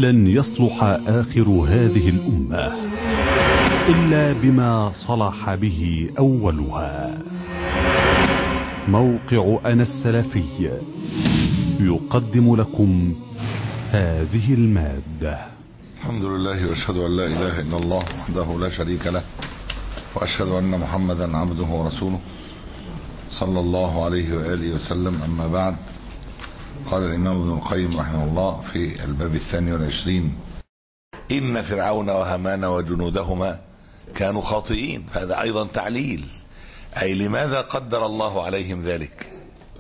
لن يصلح آخر هذه الأمة إلا بما صلح به أولها موقع أنا السلفي يقدم لكم هذه المادة الحمد لله واشهد ان لا اله الا الله وحده لا شريك له واشهد ان محمدا عبده ورسوله صلى الله عليه واله وسلم اما بعد قال الامام ابن القيم رحمه الله في الباب الثاني والعشرين ان فرعون وهامان وجنودهما كانوا خاطئين هذا ايضا تعليل اي لماذا قدر الله عليهم ذلك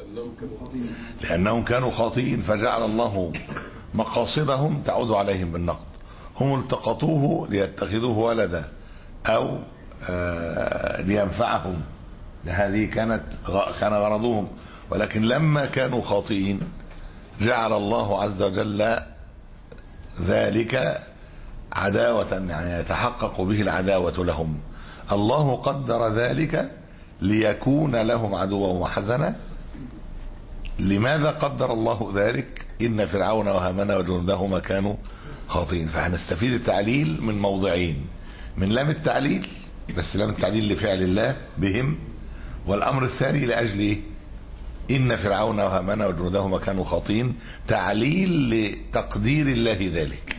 لانهم كانوا خاطئين فجعل الله مقاصدهم تعود عليهم بالنقد هم التقطوه ليتخذوه ولدا او آه لينفعهم هذه كانت كان غرضهم ولكن لما كانوا خاطئين جعل الله عز وجل ذلك عداوة يعني يتحقق به العداوة لهم الله قدر ذلك ليكون لهم عدوا وحزنا لماذا قدر الله ذلك إن فرعون وهامان وجندهما كانوا خاطئين فهنستفيد التعليل من موضعين من لام التعليل بس لام التعليل لفعل الله بهم والأمر الثاني لأجل إيه؟ إن فرعون وهامان وجنودهما كانوا خاطئين تعليل لتقدير الله ذلك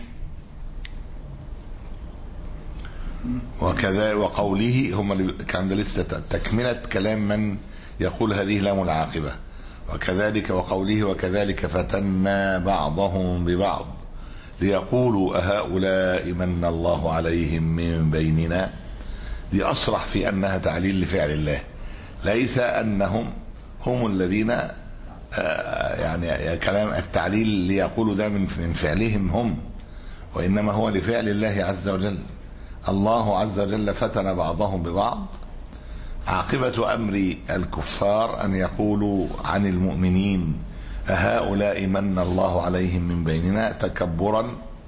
وكذا وقوله هم اللي كان ده لسه تكملة كلام من يقول هذه لام العاقبة وكذلك وقوله وكذلك فتنا بعضهم ببعض ليقولوا أهؤلاء من الله عليهم من بيننا دي أصرح في أنها تعليل لفعل الله ليس أنهم هم الذين يعني كلام التعليل ليقولوا ده من فعلهم هم وإنما هو لفعل الله عز وجل الله عز وجل فتن بعضهم ببعض عاقبة أمر الكفار أن يقولوا عن المؤمنين أهؤلاء من الله عليهم من بيننا تكبرا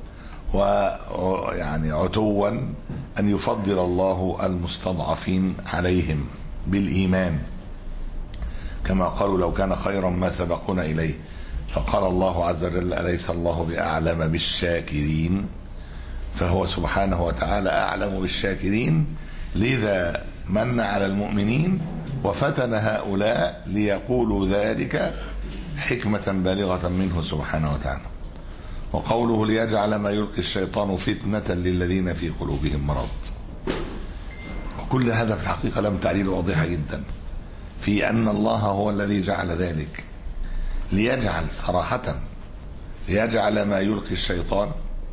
ويعني عتوا أن يفضل الله المستضعفين عليهم بالإيمان كما قالوا لو كان خيرا ما سبقونا إليه فقال الله عز وجل أليس الله بأعلم بالشاكرين فهو سبحانه وتعالى أعلم بالشاكرين لذا من على المؤمنين وفتن هؤلاء ليقولوا ذلك حكمة بالغة منه سبحانه وتعالى وقوله ليجعل ما يلقي الشيطان فتنة للذين في قلوبهم مرض وكل هذا في الحقيقة لم تعليل واضحة جدا في أن الله هو الذي جعل ذلك ليجعل صراحة ليجعل ما يلقي الشيطان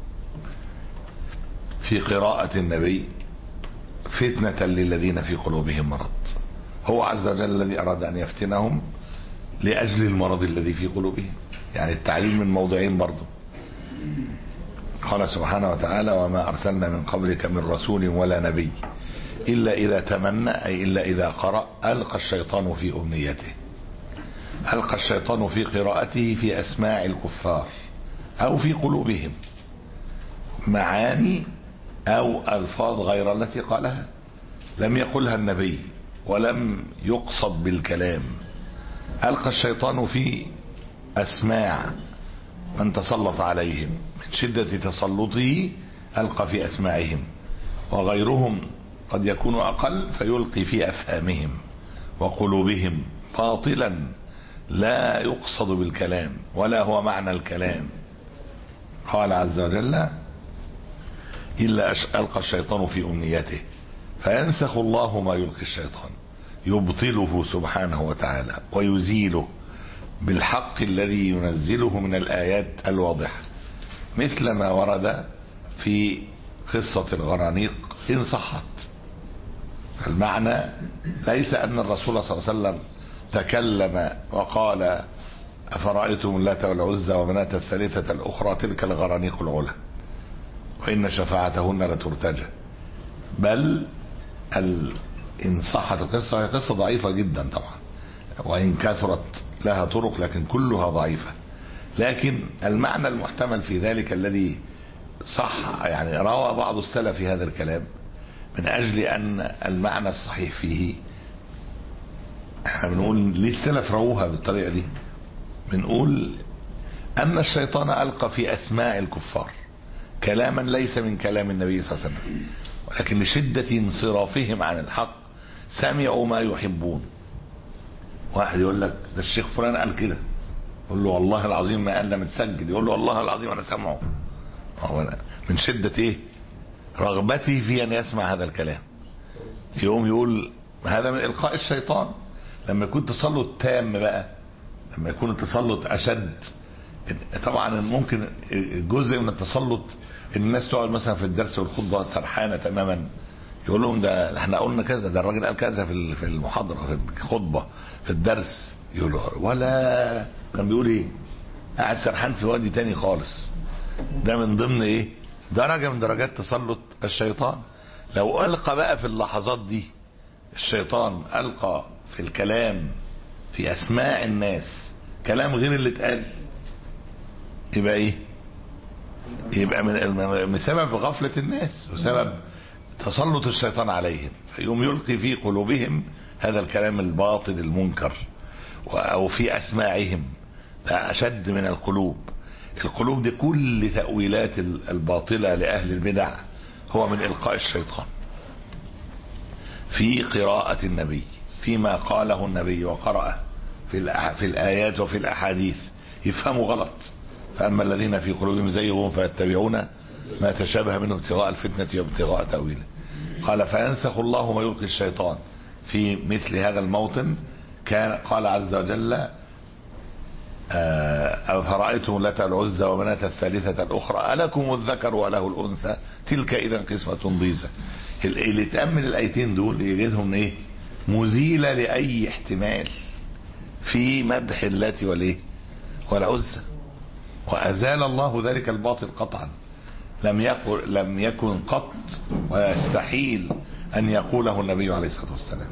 في قراءة النبي فتنة للذين في قلوبهم مرض هو عز وجل الذي أراد أن يفتنهم لأجل المرض الذي في قلوبهم يعني التعليم من موضعين برضه قال سبحانه وتعالى وما أرسلنا من قبلك من رسول ولا نبي إلا إذا تمنى أي إلا إذا قرأ ألقى الشيطان في أمنيته ألقى الشيطان في قراءته في أسماع الكفار أو في قلوبهم معاني أو ألفاظ غير التي قالها لم يقلها النبي ولم يقصد بالكلام ألقى الشيطان في أسماع من تسلط عليهم من شدة تسلطه ألقى في أسماعهم وغيرهم قد يكون أقل فيلقي في أفهامهم وقلوبهم باطلا لا يقصد بالكلام ولا هو معنى الكلام قال عز وجل إلا ألقى الشيطان في أمنيته فينسخ الله ما يلقي الشيطان يبطله سبحانه وتعالى ويزيله بالحق الذي ينزله من الآيات الواضحة مثل ما ورد في قصة الغرانيق إن صحت المعنى ليس أن الرسول صلى الله عليه وسلم تكلم وقال أفرأيتم اللات والعزى ومناة الثالثة الأخرى تلك الغرانيق العلا وإن شفاعتهن لترتجى بل إن صحت القصة هي قصة ضعيفة جدا طبعا وإن كثرت لها طرق لكن كلها ضعيفة لكن المعنى المحتمل في ذلك الذي صح يعني روى بعض السلف هذا الكلام من أجل أن المعنى الصحيح فيه احنا بنقول ليه السلف رووها بالطريقة دي بنقول أن الشيطان ألقى في أسماع الكفار كلاما ليس من كلام النبي صلى الله عليه وسلم ولكن لشدة انصرافهم عن الحق سمعوا ما يحبون واحد يقول لك ده الشيخ فلان قال كده يقول له والله العظيم ما قال ده متسجل يقول له والله العظيم انا سامعه هو من شدة ايه رغبته في ان يسمع هذا الكلام يقوم يقول هذا من القاء الشيطان لما يكون تسلط تام بقى لما يكون التسلط اشد طبعا ممكن جزء من التسلط ان الناس تقعد مثلا في الدرس والخطبه سرحانه تماما يقول لهم ده احنا قلنا كذا ده الراجل قال كذا في في المحاضره في الخطبه في الدرس يقول ولا كان بيقول ايه قاعد سرحان في وادي تاني خالص ده من ضمن ايه درجه من درجات تسلط الشيطان لو القى بقى في اللحظات دي الشيطان القى في الكلام في اسماع الناس كلام غير اللي اتقال يبقى ايه يبقى من بسبب غفلة الناس وسبب تسلط الشيطان عليهم فيقوم يلقي في قلوبهم هذا الكلام الباطل المنكر او في اسماعهم ده اشد من القلوب القلوب دي كل تأويلات الباطلة لأهل البدع هو من إلقاء الشيطان في قراءة النبي فيما قاله النبي وقرأه في, في الآيات وفي الأحاديث يفهموا غلط فأما الذين في قلوبهم زيغ فيتبعون ما تشابه منه ابتغاء الفتنة وابتغاء تأويله قال فينسخ الله ما يلقي الشيطان في مثل هذا الموطن كان قال عز وجل أفرأيتم اللات العزى ومناة الثالثة الأخرى ألكم الذكر وله الأنثى تلك إذا قسمة ضيزة اللي تأمل الآيتين دول يجدهم إيه مزيلة لأي احتمال في مدح اللات والإيه والعزى وأزال الله ذلك الباطل قطعا لم يقل لم يكن قط ويستحيل أن يقوله النبي عليه الصلاة والسلام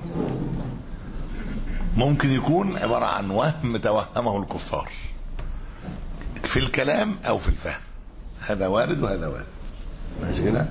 ممكن يكون عبارة عن وهم توهمه الكفار في الكلام او في الفهم هذا وارد وهذا وارد ماشي كده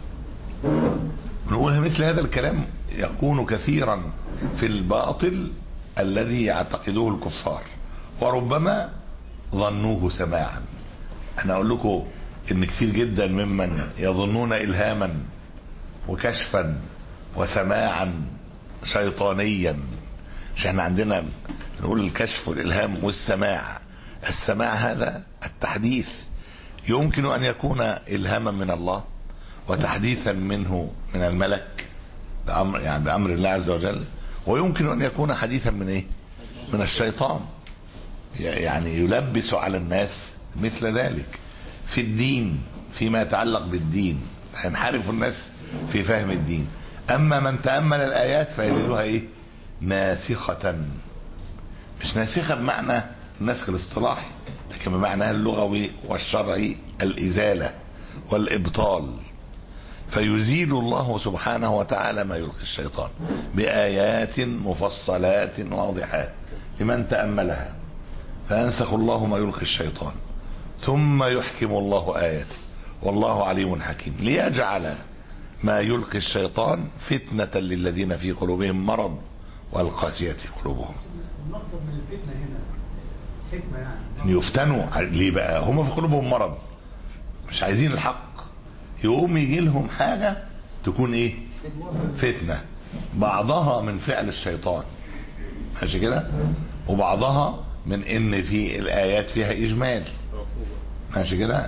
نقول مثل هذا الكلام يكون كثيرا في الباطل الذي يعتقده الكفار وربما ظنوه سماعا انا اقول لكم ان كثير جدا ممن يظنون الهاما وكشفا وسماعا شيطانيا مش احنا عندنا نقول الكشف والالهام والسماع السماع هذا التحديث يمكن ان يكون الهاما من الله وتحديثا منه من الملك بامر يعني بامر الله عز وجل ويمكن ان يكون حديثا من ايه من الشيطان يعني يلبس على الناس مثل ذلك في الدين فيما يتعلق بالدين ينحرف الناس في فهم الدين اما من تامل الايات فيجدها ايه ناسخة مش ناسخة بمعنى النسخ الاصطلاحي لكن بمعنى اللغوي والشرعي الإزالة والإبطال فيزيل الله سبحانه وتعالى ما يلقي الشيطان بآيات مفصلات واضحات لمن تأملها فينسخ الله ما يلقي الشيطان ثم يحكم الله آياته والله عليم حكيم ليجعل ما يلقي الشيطان فتنة للذين في قلوبهم مرض والقاسية قلوبهم المقصد من الفتنة هنا حكمة يعني ان يفتنوا ليه بقى هم في قلوبهم مرض مش عايزين الحق يقوم يجي لهم حاجة تكون ايه فتنة بعضها من فعل الشيطان ماشي كده وبعضها من ان في الايات فيها اجمال ماشي كده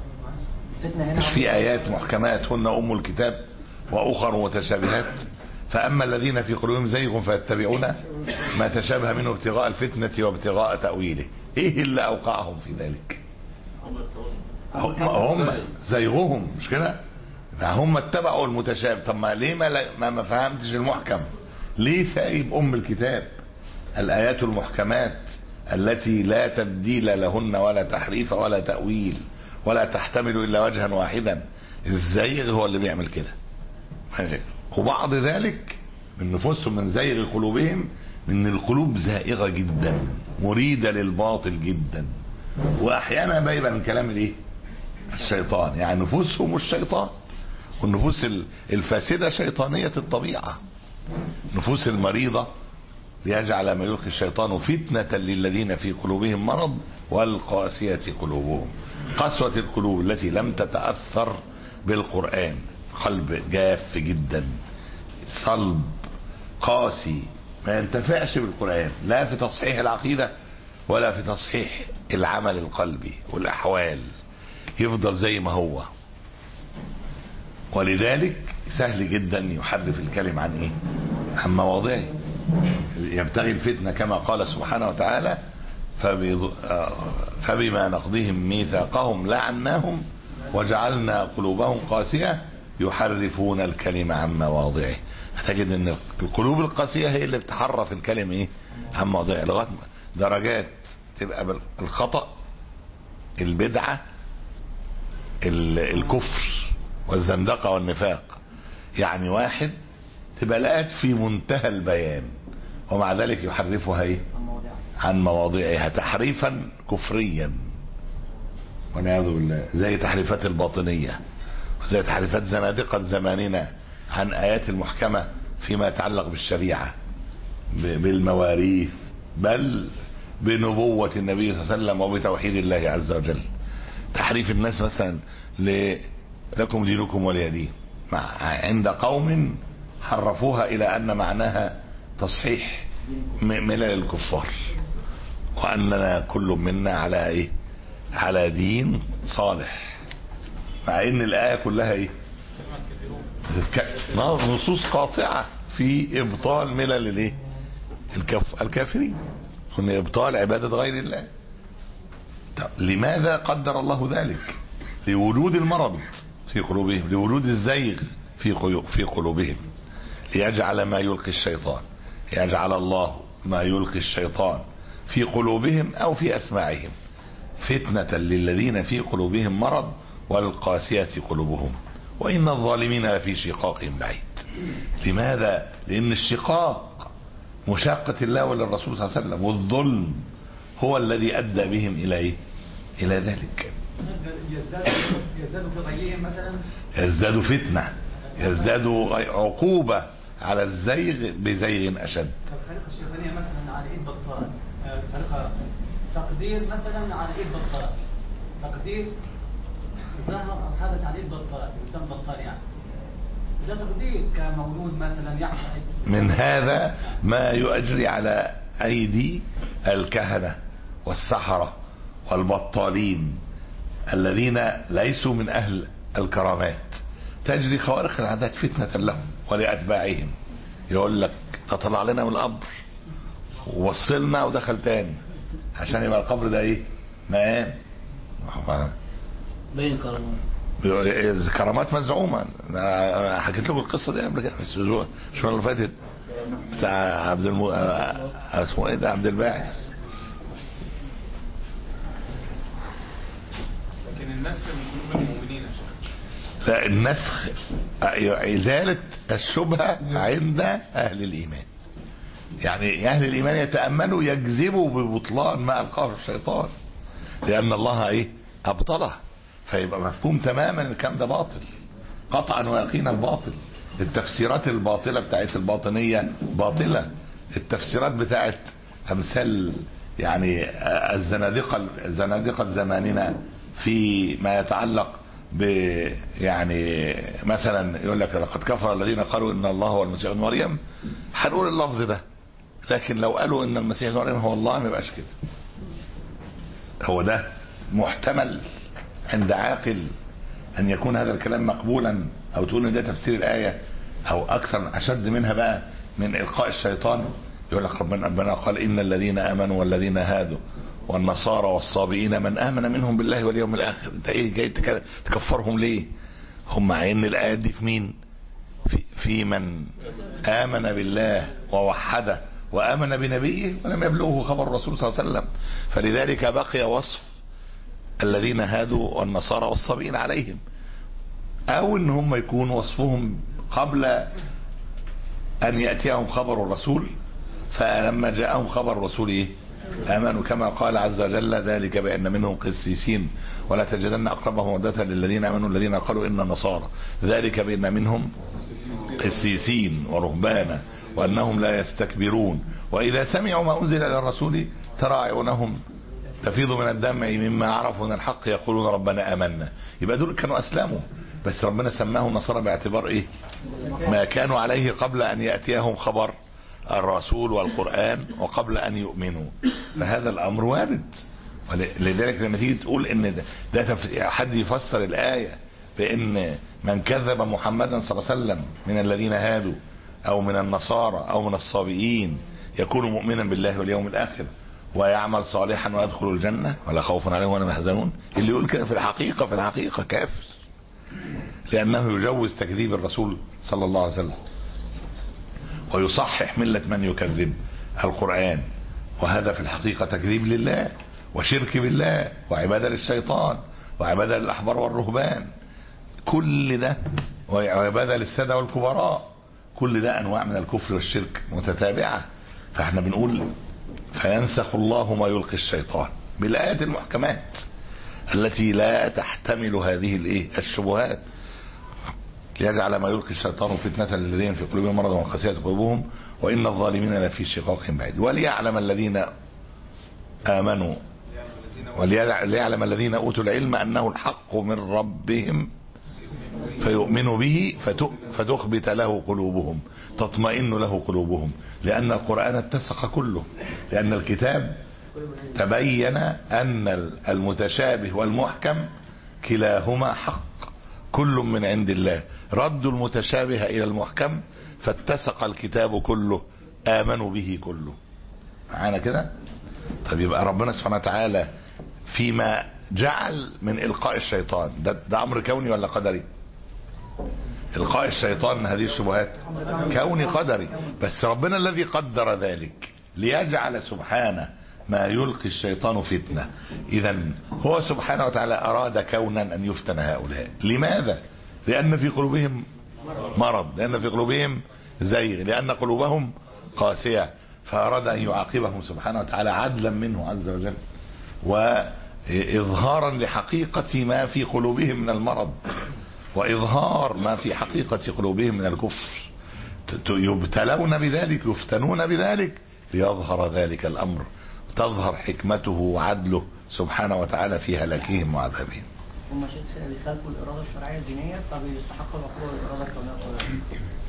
مش في ايات محكمات هن ام الكتاب واخر متشابهات فأما الذين في قلوبهم زيغ فيتبعون ما تشابه منه ابتغاء الفتنة وابتغاء تأويله ايه اللي اوقعهم في ذلك هم, هم زيغهم مش كده هم اتبعوا المتشابه طب ما ليه ما, ما, ما فهمتش المحكم ليه سايب ام الكتاب الايات المحكمات التي لا تبديل لهن ولا تحريف ولا تأويل ولا تحتمل الا وجها واحدا الزيغ هو اللي بيعمل كده وبعض ذلك من نفوسهم من زيغ قلوبهم من القلوب زائغة جدا مريدة للباطل جدا واحيانا بيبقى من كلام الايه الشيطان يعني نفوسهم الشيطان والنفوس الفاسدة شيطانية الطبيعة نفوس المريضة ليجعل ما يلقي الشيطان فتنة للذين في قلوبهم مرض والقاسية قلوبهم قسوة القلوب التي لم تتأثر بالقرآن قلب جاف جدا صلب قاسي ما ينتفعش بالقرآن لا في تصحيح العقيدة ولا في تصحيح العمل القلبي والأحوال يفضل زي ما هو ولذلك سهل جدا يحرف الكلم عن ايه عن مواضعه يبتغي الفتنة كما قال سبحانه وتعالى فبض... آه، فبما نقضهم ميثاقهم لعناهم وجعلنا قلوبهم قاسية يحرفون الكلمة عن مواضعه هتجد ان القلوب القاسية هي اللي بتحرف الكلمة ايه عن مواضعه لغاية ما درجات تبقى بال- الخطأ البدعة ال- الكفر والزندقة والنفاق يعني واحد تبقى لقات في منتهى البيان ومع ذلك يحرفها ايه عن مواضعها تحريفا كفريا والعياذ بالله زي تحريفات الباطنية وزي تحريفات زنادقة زماننا عن آيات المحكمة فيما يتعلق بالشريعة ب- بالمواريث بل بنبوة النبي صلى الله عليه وسلم وبتوحيد الله عز وجل تحريف الناس مثلا ل لكم دينكم ولي دين مع عند قوم حرفوها إلى أن معناها تصحيح م- ملل الكفار وأننا كل منا على إيه على دين صالح مع ان الايه كلها ايه ك- نصوص قاطعه في ابطال ملل الايه الكف الكافرين ان ابطال عباده غير الله طب لماذا قدر الله ذلك لوجود المرض في قلوبهم لوجود الزيغ في قيو- في قلوبهم ليجعل ما يلقي الشيطان يجعل الله ما يلقي الشيطان في قلوبهم او في اسماعهم فتنة للذين في قلوبهم مرض والقاسية قلوبهم وإن الظالمين لفي شقاق بعيد لماذا؟ لأن الشقاق مشاقة الله وللرسول صلى الله عليه وسلم والظلم هو الذي أدى بهم إلى إيه؟ إلى ذلك يزداد يزداد في غيهم مثلا يزداد فتنة يزداد عقوبة على الزيغ بزيغ أشد الخليقة الشيطانية مثلا على ايد بطال آه، الخليقة تقدير مثلا على ايد بطال تقدير ظهر او حدث على ايد بطال انسان بطال يعني ده تقدير كمولود مثلا يحصل من هذا ما يؤجري على أيدي الكهنة والسحرة والبطالين الذين ليسوا من أهل الكرامات تجري خوارق العادات فتنة لهم ولأتباعهم يقول لك تطلع لنا من القبر ووصلنا ودخل تاني عشان يبقى القبر ده ايه مقام بين كرامات كرامات مزعومة أنا حكيت لكم القصة دي قبل كده في الأسبوع الشهر اللي فاتت بتاع عبد الم... آه، اسمه ايه ده عبد الباعث لكن النسخ من قلوب المؤمنين يا شيخ لا النسخ آه، إزالة الشبهة عند أهل الإيمان يعني أهل الإيمان يتأملوا يجذبوا ببطلان ما ألقاه الشيطان لأن الله إيه أبطله فيبقى مفهوم تماما إن الكلام ده باطل قطعا ويقينا باطل التفسيرات الباطلة بتاعت الباطنية باطلة التفسيرات بتاعت أمثال يعني آه، الزنادقة زنادقة زماننا في ما يتعلق ب يعني مثلا يقول لك لقد كفر الذين قالوا ان الله هو المسيح ابن مريم هنقول اللفظ ده لكن لو قالوا ان المسيح ابن مريم هو الله ما يبقاش كده هو ده محتمل عند عاقل ان يكون هذا الكلام مقبولا او تقول ان ده تفسير الايه او اكثر اشد منها بقى من القاء الشيطان يقول لك ربنا ربنا قال ان الذين امنوا والذين هادوا والنصارى والصابئين من امن منهم بالله واليوم الاخر انت ايه جاي تك- تكفرهم ليه هم عين الايات دي في مين في, في من امن بالله ووحده وامن بنبيه ولم يبلغه خبر الرسول صلى الله عليه وسلم فلذلك بقي وصف الذين هادوا والنصارى والصابئين عليهم او ان هم يكون وصفهم قبل ان ياتيهم خبر الرسول فلما جاءهم خبر الرسول ايه امنوا كما قال عز وجل ذلك بان منهم قسيسين ولا تجدن اقربهم موده للذين امنوا الذين قالوا ان نصارى ذلك بان منهم قسيسين ورهبانا وأنهم لا يستكبرون وإذا سمعوا ما أنزل إلى الرسول ترى أعينهم تفيض من الدمع مما عرفوا من الحق يقولون ربنا آمنا يبقى دول كانوا أسلموا بس ربنا سماهم نصارى باعتبار إيه ما كانوا عليه قبل أن يأتيهم خبر الرسول والقرآن وقبل أن يؤمنوا فهذا الأمر وارد لذلك لما تيجي تقول ان ده, ده تف... حد يفسر الآية بأن من كذب محمدا صلى الله عليه وسلم من الذين هادوا أو من النصارى أو من الصابئين يكون مؤمنا بالله واليوم الآخر ويعمل صالحا ويدخل الجنة ولا خوف عليهم ولا محزنون اللي يقول كده في الحقيقة في الحقيقة كافر لأنه يجوز تكذيب الرسول صلى الله عليه وسلم ويصحح ملة من يكذب القرآن وهذا في الحقيقة تكذيب لله وشرك بالله وعبادة للشيطان وعبادة للأحبار والرهبان كل ده وعبادة للسادة والكبراء كل ده أنواع من الكفر والشرك متتابعة فاحنا بنقول فينسخ الله ما يلقي الشيطان بالآيات المحكمات التي لا تحتمل هذه الايه الشبهات ليجعل ما يلقي الشيطان فتنة للذين في قلوبهم مرض وقسيت قلوبهم وإن الظالمين لفي شقاق بعيد وليعلم الذين آمنوا وليعلم الذين أوتوا العلم أنه الحق من ربهم فيؤمنوا به فتخبت له قلوبهم تطمئن له قلوبهم لأن القرآن اتسق كله لأن الكتاب تبين أن المتشابه والمحكم كلاهما حق كل من عند الله رد المتشابه إلى المحكم فاتسق الكتاب كله آمنوا به كله معانا كده طب يبقى ربنا سبحانه وتعالى فيما جعل من إلقاء الشيطان ده, ده أمر كوني ولا قدري إلقاء الشيطان هذه الشبهات كوني قدري بس ربنا الذي قدر ذلك ليجعل سبحانه ما يلقي الشيطان فتنة إذا هو سبحانه وتعالى أراد كونا أن يفتن هؤلاء لماذا لأن في قلوبهم مرض لأن في قلوبهم زيغ لأن قلوبهم قاسية فأراد أن يعاقبهم سبحانه وتعالى عدلا منه عز وجل وإظهارا لحقيقة ما في قلوبهم من المرض وإظهار ما في حقيقة قلوبهم من الكفر يبتلون بذلك يفتنون بذلك ليظهر ذلك الأمر تظهر حكمته وعدله سبحانه وتعالى في هلاكهم وعذابهم هم شيخ اللي خالفوا الإرادة الشرعية الدينية طب يستحقوا مقبول الإرادة الكونية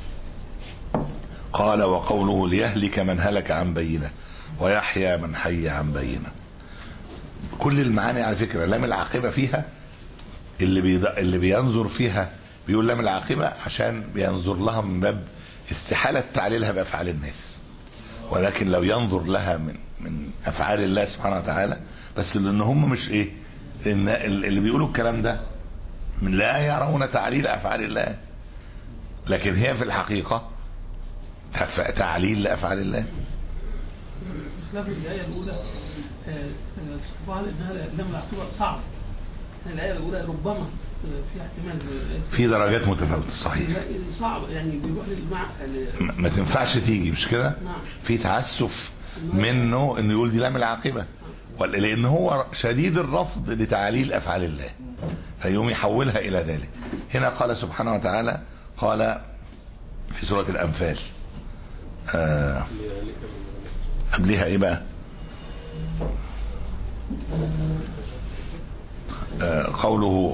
قال وقوله ليهلك من هلك عن بينه ويحيى من حي عن بينه كل المعاني على فكرة لام العاقبة فيها اللي بيض... اللي بينظر فيها بيقول لام العاقبة عشان بينظر لها من باب استحالة تعليلها بأفعال الناس ولكن لو ينظر لها من من افعال الله سبحانه وتعالى بس لان هم مش ايه ان اللي بيقولوا الكلام ده من لا يرون تعليل افعال الله لكن هي في الحقيقة تعليل لافعال الله في الآية الأولى قال إنها لم العقوبة صعب الآية الأولى ربما في احتمال في درجات متفاوتة صحيح صعب يعني بيروح للمع ما تنفعش تيجي مش كده في تعسف منه انه يقول دي لام العاقبة لان هو شديد الرفض لتعليل افعال الله فيقوم يحولها الى ذلك هنا قال سبحانه وتعالى قال في سورة الانفال آه قبلها ايه بقى آه قوله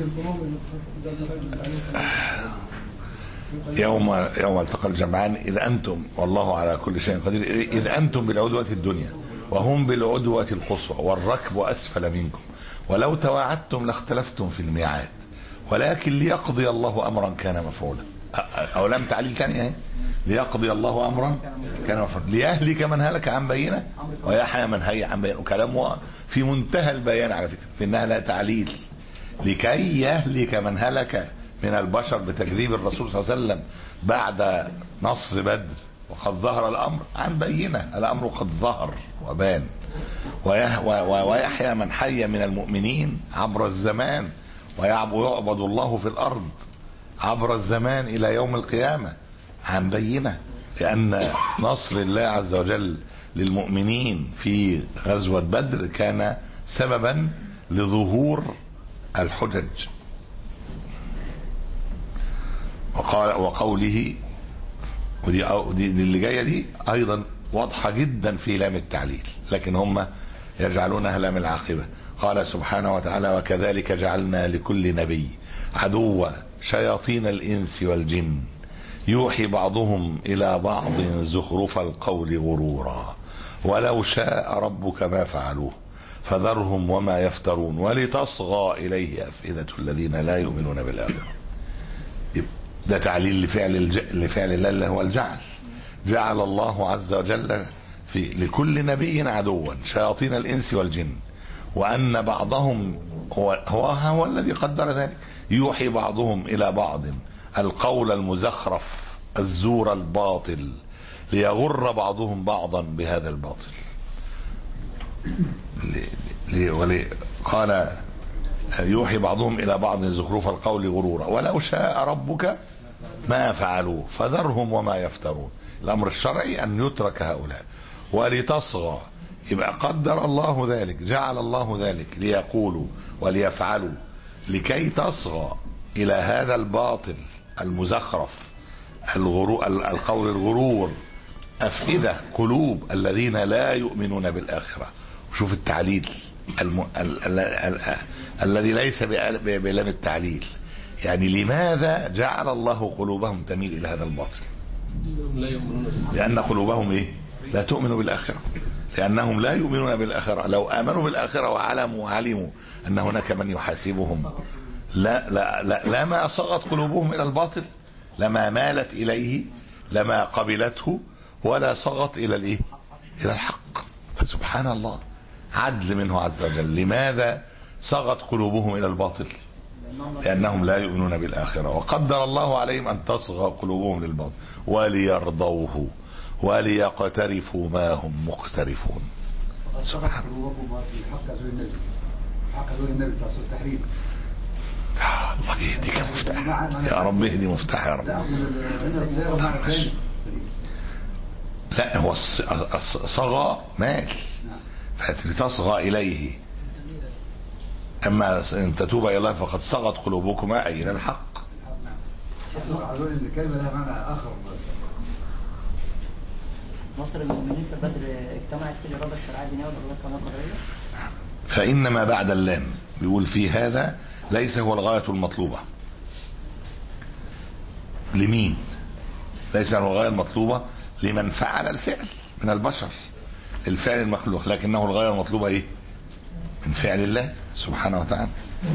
يوم يوم التقى الجمعان إذا أنتم والله على كل شيء قدير إذ أنتم بالعدوة الدنيا وهم بالعدوة القصوى والركب أسفل منكم ولو تواعدتم لاختلفتم في الميعاد ولكن ليقضي الله أمرا كان مفعولا أو لم تعليل تاني اهي ليقضي الله أمرا كان مفعولا ليهلك من هلك عن بينه ويحيى من هي عن بينه كلام في منتهى البيان على فكرة في إنها لا تعليل لكي يهلك من هلك من البشر بتكذيب الرسول صلى الله عليه وسلم بعد نصر بدر وقد ظهر الأمر عن بينة الأمر قد ظهر وبان ويحيى من حي من المؤمنين عبر الزمان ويعبد الله في الأرض عبر الزمان إلى يوم القيامة عن بينة لأن نصر الله عز وجل للمؤمنين في غزوة بدر كان سببا لظهور الحجج وقال وقوله ودي, ودي دي اللي جايه دي ايضا واضحه جدا في لام التعليل لكن هم يجعلونها لام العاقبه قال سبحانه وتعالى وكذلك جعلنا لكل نبي عدوا شياطين الانس والجن يوحي بعضهم الى بعض زخرف القول غرورا ولو شاء ربك ما فعلوه فذرهم وما يفترون ولتصغى اليه افئده الذين لا يؤمنون بالاخره ده تعليل لفعل الج... لفعل الله اللي هو الجعل جعل الله عز وجل في لكل نبي عدوا شياطين الانس والجن وان بعضهم هو هو, هو الذي قدر ذلك يوحي بعضهم الى بعض القول المزخرف الزور الباطل ليغر بعضهم بعضا بهذا الباطل لي لي ولي قال يوحي بعضهم الى بعض زخرف القول غرورا ولو شاء ربك ما فعلوه فذرهم وما يفترون الامر الشرعي ان يترك هؤلاء ولتصغى يبقى قدر الله ذلك جعل الله ذلك ليقولوا وليفعلوا لكي تصغى الى هذا الباطل المزخرف الغرو القول الغرور افئده قلوب الذين لا يؤمنون بالاخره وشوف التعليل الم... ال... ال... ال... الذي ليس بلام التعليل يعني لماذا جعل الله قلوبهم تميل الى هذا الباطل لا يؤمنون لان قلوبهم ايه لا تؤمن بالاخره لانهم لا يؤمنون بالاخره لو امنوا بالاخره وعلموا وعلموا ان هناك من يحاسبهم لا لا لا لما صغت قلوبهم الى الباطل لما مالت اليه لما قبلته ولا صغت الى الايه الى الحق فسبحان الله عدل منه عز وجل لماذا صغت قلوبهم الى الباطل لانهم لا يؤمنون بالاخره وقدر الله عليهم ان تصغى قلوبهم للباطل وليرضوه وليقترفوا ما هم مقترفون سبحان الله حق زور النبي حق زور النبي بتاع سوره التحريم الله يهديك يا مفتاح يا رب اهدي مفتاح يا رب ان الصيغه معنى ثاني لا هو الص- الص- صغى مال فلتصغى اليه اما ان تتوب الى الله فقد صغت قلوبكما اي الى الحق اظن ان الكلمه لها معنى اخر مصر المؤمنين في بدر اجتمعت في الاراده الشرعيه الدينيه والاراده الكونيه القدريه فإنما بعد اللام بيقول في هذا ليس هو الغاية المطلوبة لمين ليس هو الغاية المطلوبة لمن فعل الفعل من البشر الفعل المخلوق لكنه الغاية المطلوبة ايه من فعل الله سبحانه وتعالى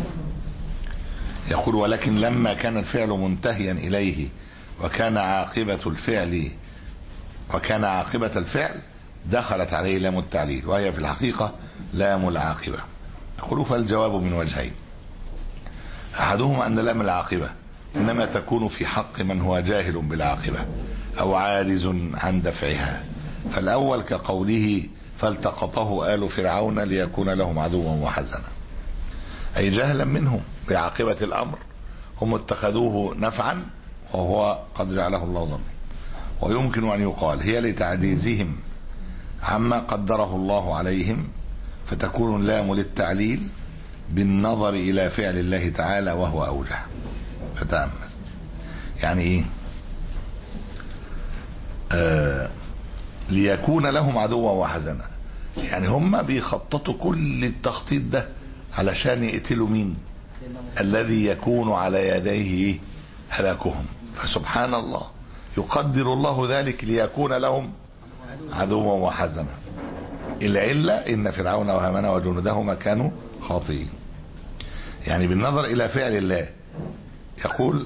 يقول ولكن لما كان الفعل منتهيا إليه وكان عاقبة الفعل وكان عاقبة الفعل دخلت عليه لام التعليل وهي في الحقيقة لام العاقبة يقول فالجواب من وجهين أحدهما أن لام العاقبة إنما تكون في حق من هو جاهل بالعاقبة أو عاجز عن دفعها فالأول كقوله فالتقطه آل فرعون ليكون لهم عدوا وحزنا أي جهلا منهم بعاقبة الأمر هم اتخذوه نفعا وهو قد جعله الله ضرا ويمكن أن يقال هي لتعجيزهم عما قدره الله عليهم فتكون اللام للتعليل بالنظر إلى فعل الله تعالى وهو أوجه فتأمل يعني إيه آه ليكون لهم عدوا وحزنا يعني هم بيخططوا كل التخطيط ده علشان يقتلوا مين الذي يكون على يديه هلاكهم فسبحان الله يقدر الله ذلك ليكون لهم عدوا وحزنا العلة ان فرعون وهامان وجنودهما كانوا خاطئين يعني بالنظر الى فعل الله يقول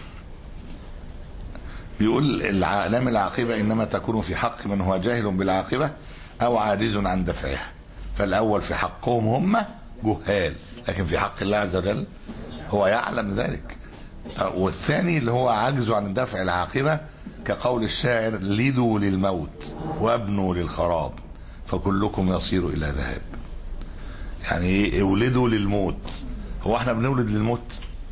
بيقول العالم العاقبة انما تكون في حق من هو جاهل بالعاقبة او عاجز عن دفعها فالاول في حقهم هم جهال لكن في حق الله عز وجل هو يعلم ذلك والثاني اللي هو عجز عن دفع العاقبة كقول الشاعر لدوا للموت وابنوا للخراب فكلكم يصير الى ذهاب يعني ايه اولدوا للموت هو احنا بنولد للموت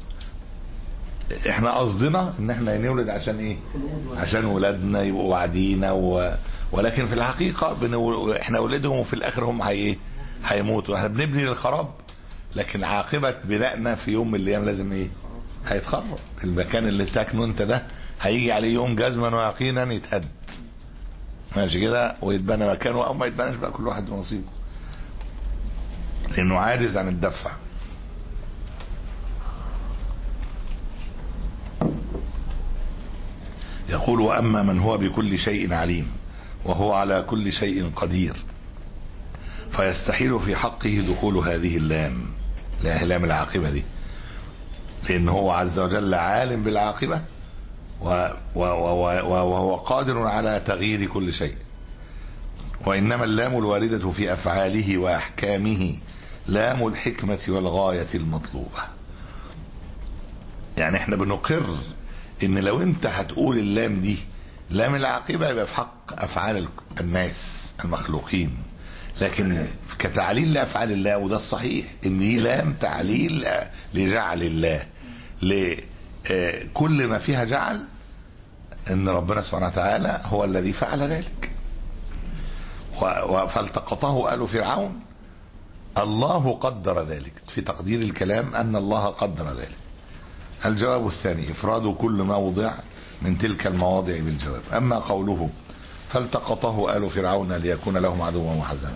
احنا قصدنا ان احنا نولد عشان ايه عشان ولادنا يبقوا وعدينا و... ولكن في الحقيقة بنو... احنا ولدهم وفي الاخر هم هي ايه هيموتوا احنا بنبني للخراب لكن عاقبة بنائنا في يوم من الايام لازم ايه هيتخرب المكان اللي ساكنه انت ده هيجي عليه يوم جزما ويقينا يتهد ماشي كده ويتبنى مكانه او ما يتبناش بقى كل واحد ونصيبه لانه عاجز عن الدفع يقول واما من هو بكل شيء عليم وهو على كل شيء قدير فيستحيل في حقه دخول هذه اللام لا لام العاقبة دي لأن هو عز وجل عالم بالعاقبة و- و- و- و- وهو قادر على تغيير كل شيء وإنما اللام الواردة في أفعاله وأحكامه لام الحكمة والغاية المطلوبة يعني احنا بنقر ان لو انت هتقول اللام دي لام العاقبة يبقى في حق افعال الناس المخلوقين لكن كتعليل لافعال الله وده الصحيح ان دي لام تعليل لجعل الله لكل ما فيها جعل ان ربنا سبحانه وتعالى هو الذي فعل ذلك و- و- فالتقطه آل فرعون الله قدر ذلك في تقدير الكلام ان الله قدر ذلك الجواب الثاني افراد كل ما وضع من تلك المواضع بالجواب اما قوله فالتقطه آل فرعون ليكون لهم عدوا وحزنا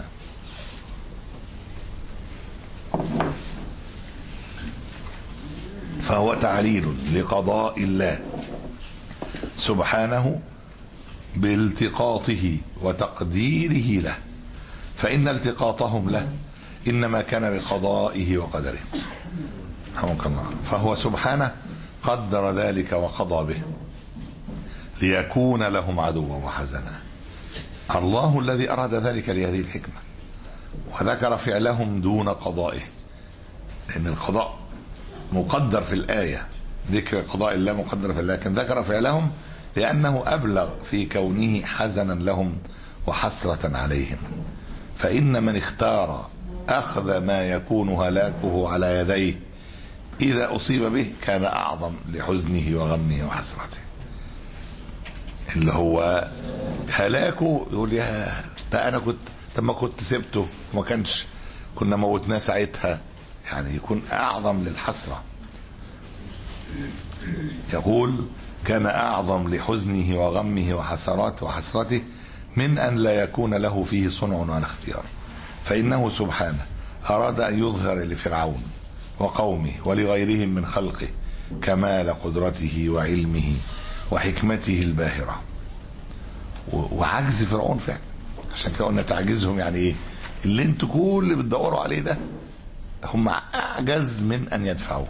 فهو تعليل لقضاء الله سبحانه بالتقاطه وتقديره له فإن التقاطهم له إنما كان بقضائه وقدره رحمك الله فهو سبحانه قدر ذلك وقضى به ليكون لهم عدوا وحزنا الله الذي أراد ذلك لهذه الحكمة وذكر فعلهم دون قضائه لأن القضاء مقدر في الآية ذكر قضاء الله مقدر في الله لكن ذكر فعلهم لأنه أبلغ في كونه حزنا لهم وحسرة عليهم فإن من اختار أخذ ما يكون هلاكه على يديه إذا أصيب به كان أعظم لحزنه وغمه وحسرته اللي هو هلاكه يقول يا ده أنا كنت طب ما كنت سبته وما كانش كنا موتناه ساعتها يعني يكون أعظم للحسرة يقول كان أعظم لحزنه وغمه وحسرات وحسرته من أن لا يكون له فيه صنع ولا اختيار فإنه سبحانه أراد أن يظهر لفرعون وقومه ولغيرهم من خلقه كمال قدرته وعلمه وحكمته الباهرة و- وعجز فرعون فعلا عشان كده قلنا تعجزهم يعني ايه اللي انتوا كل اللي بتدوروا عليه ده هم اعجز من ان يدفعوه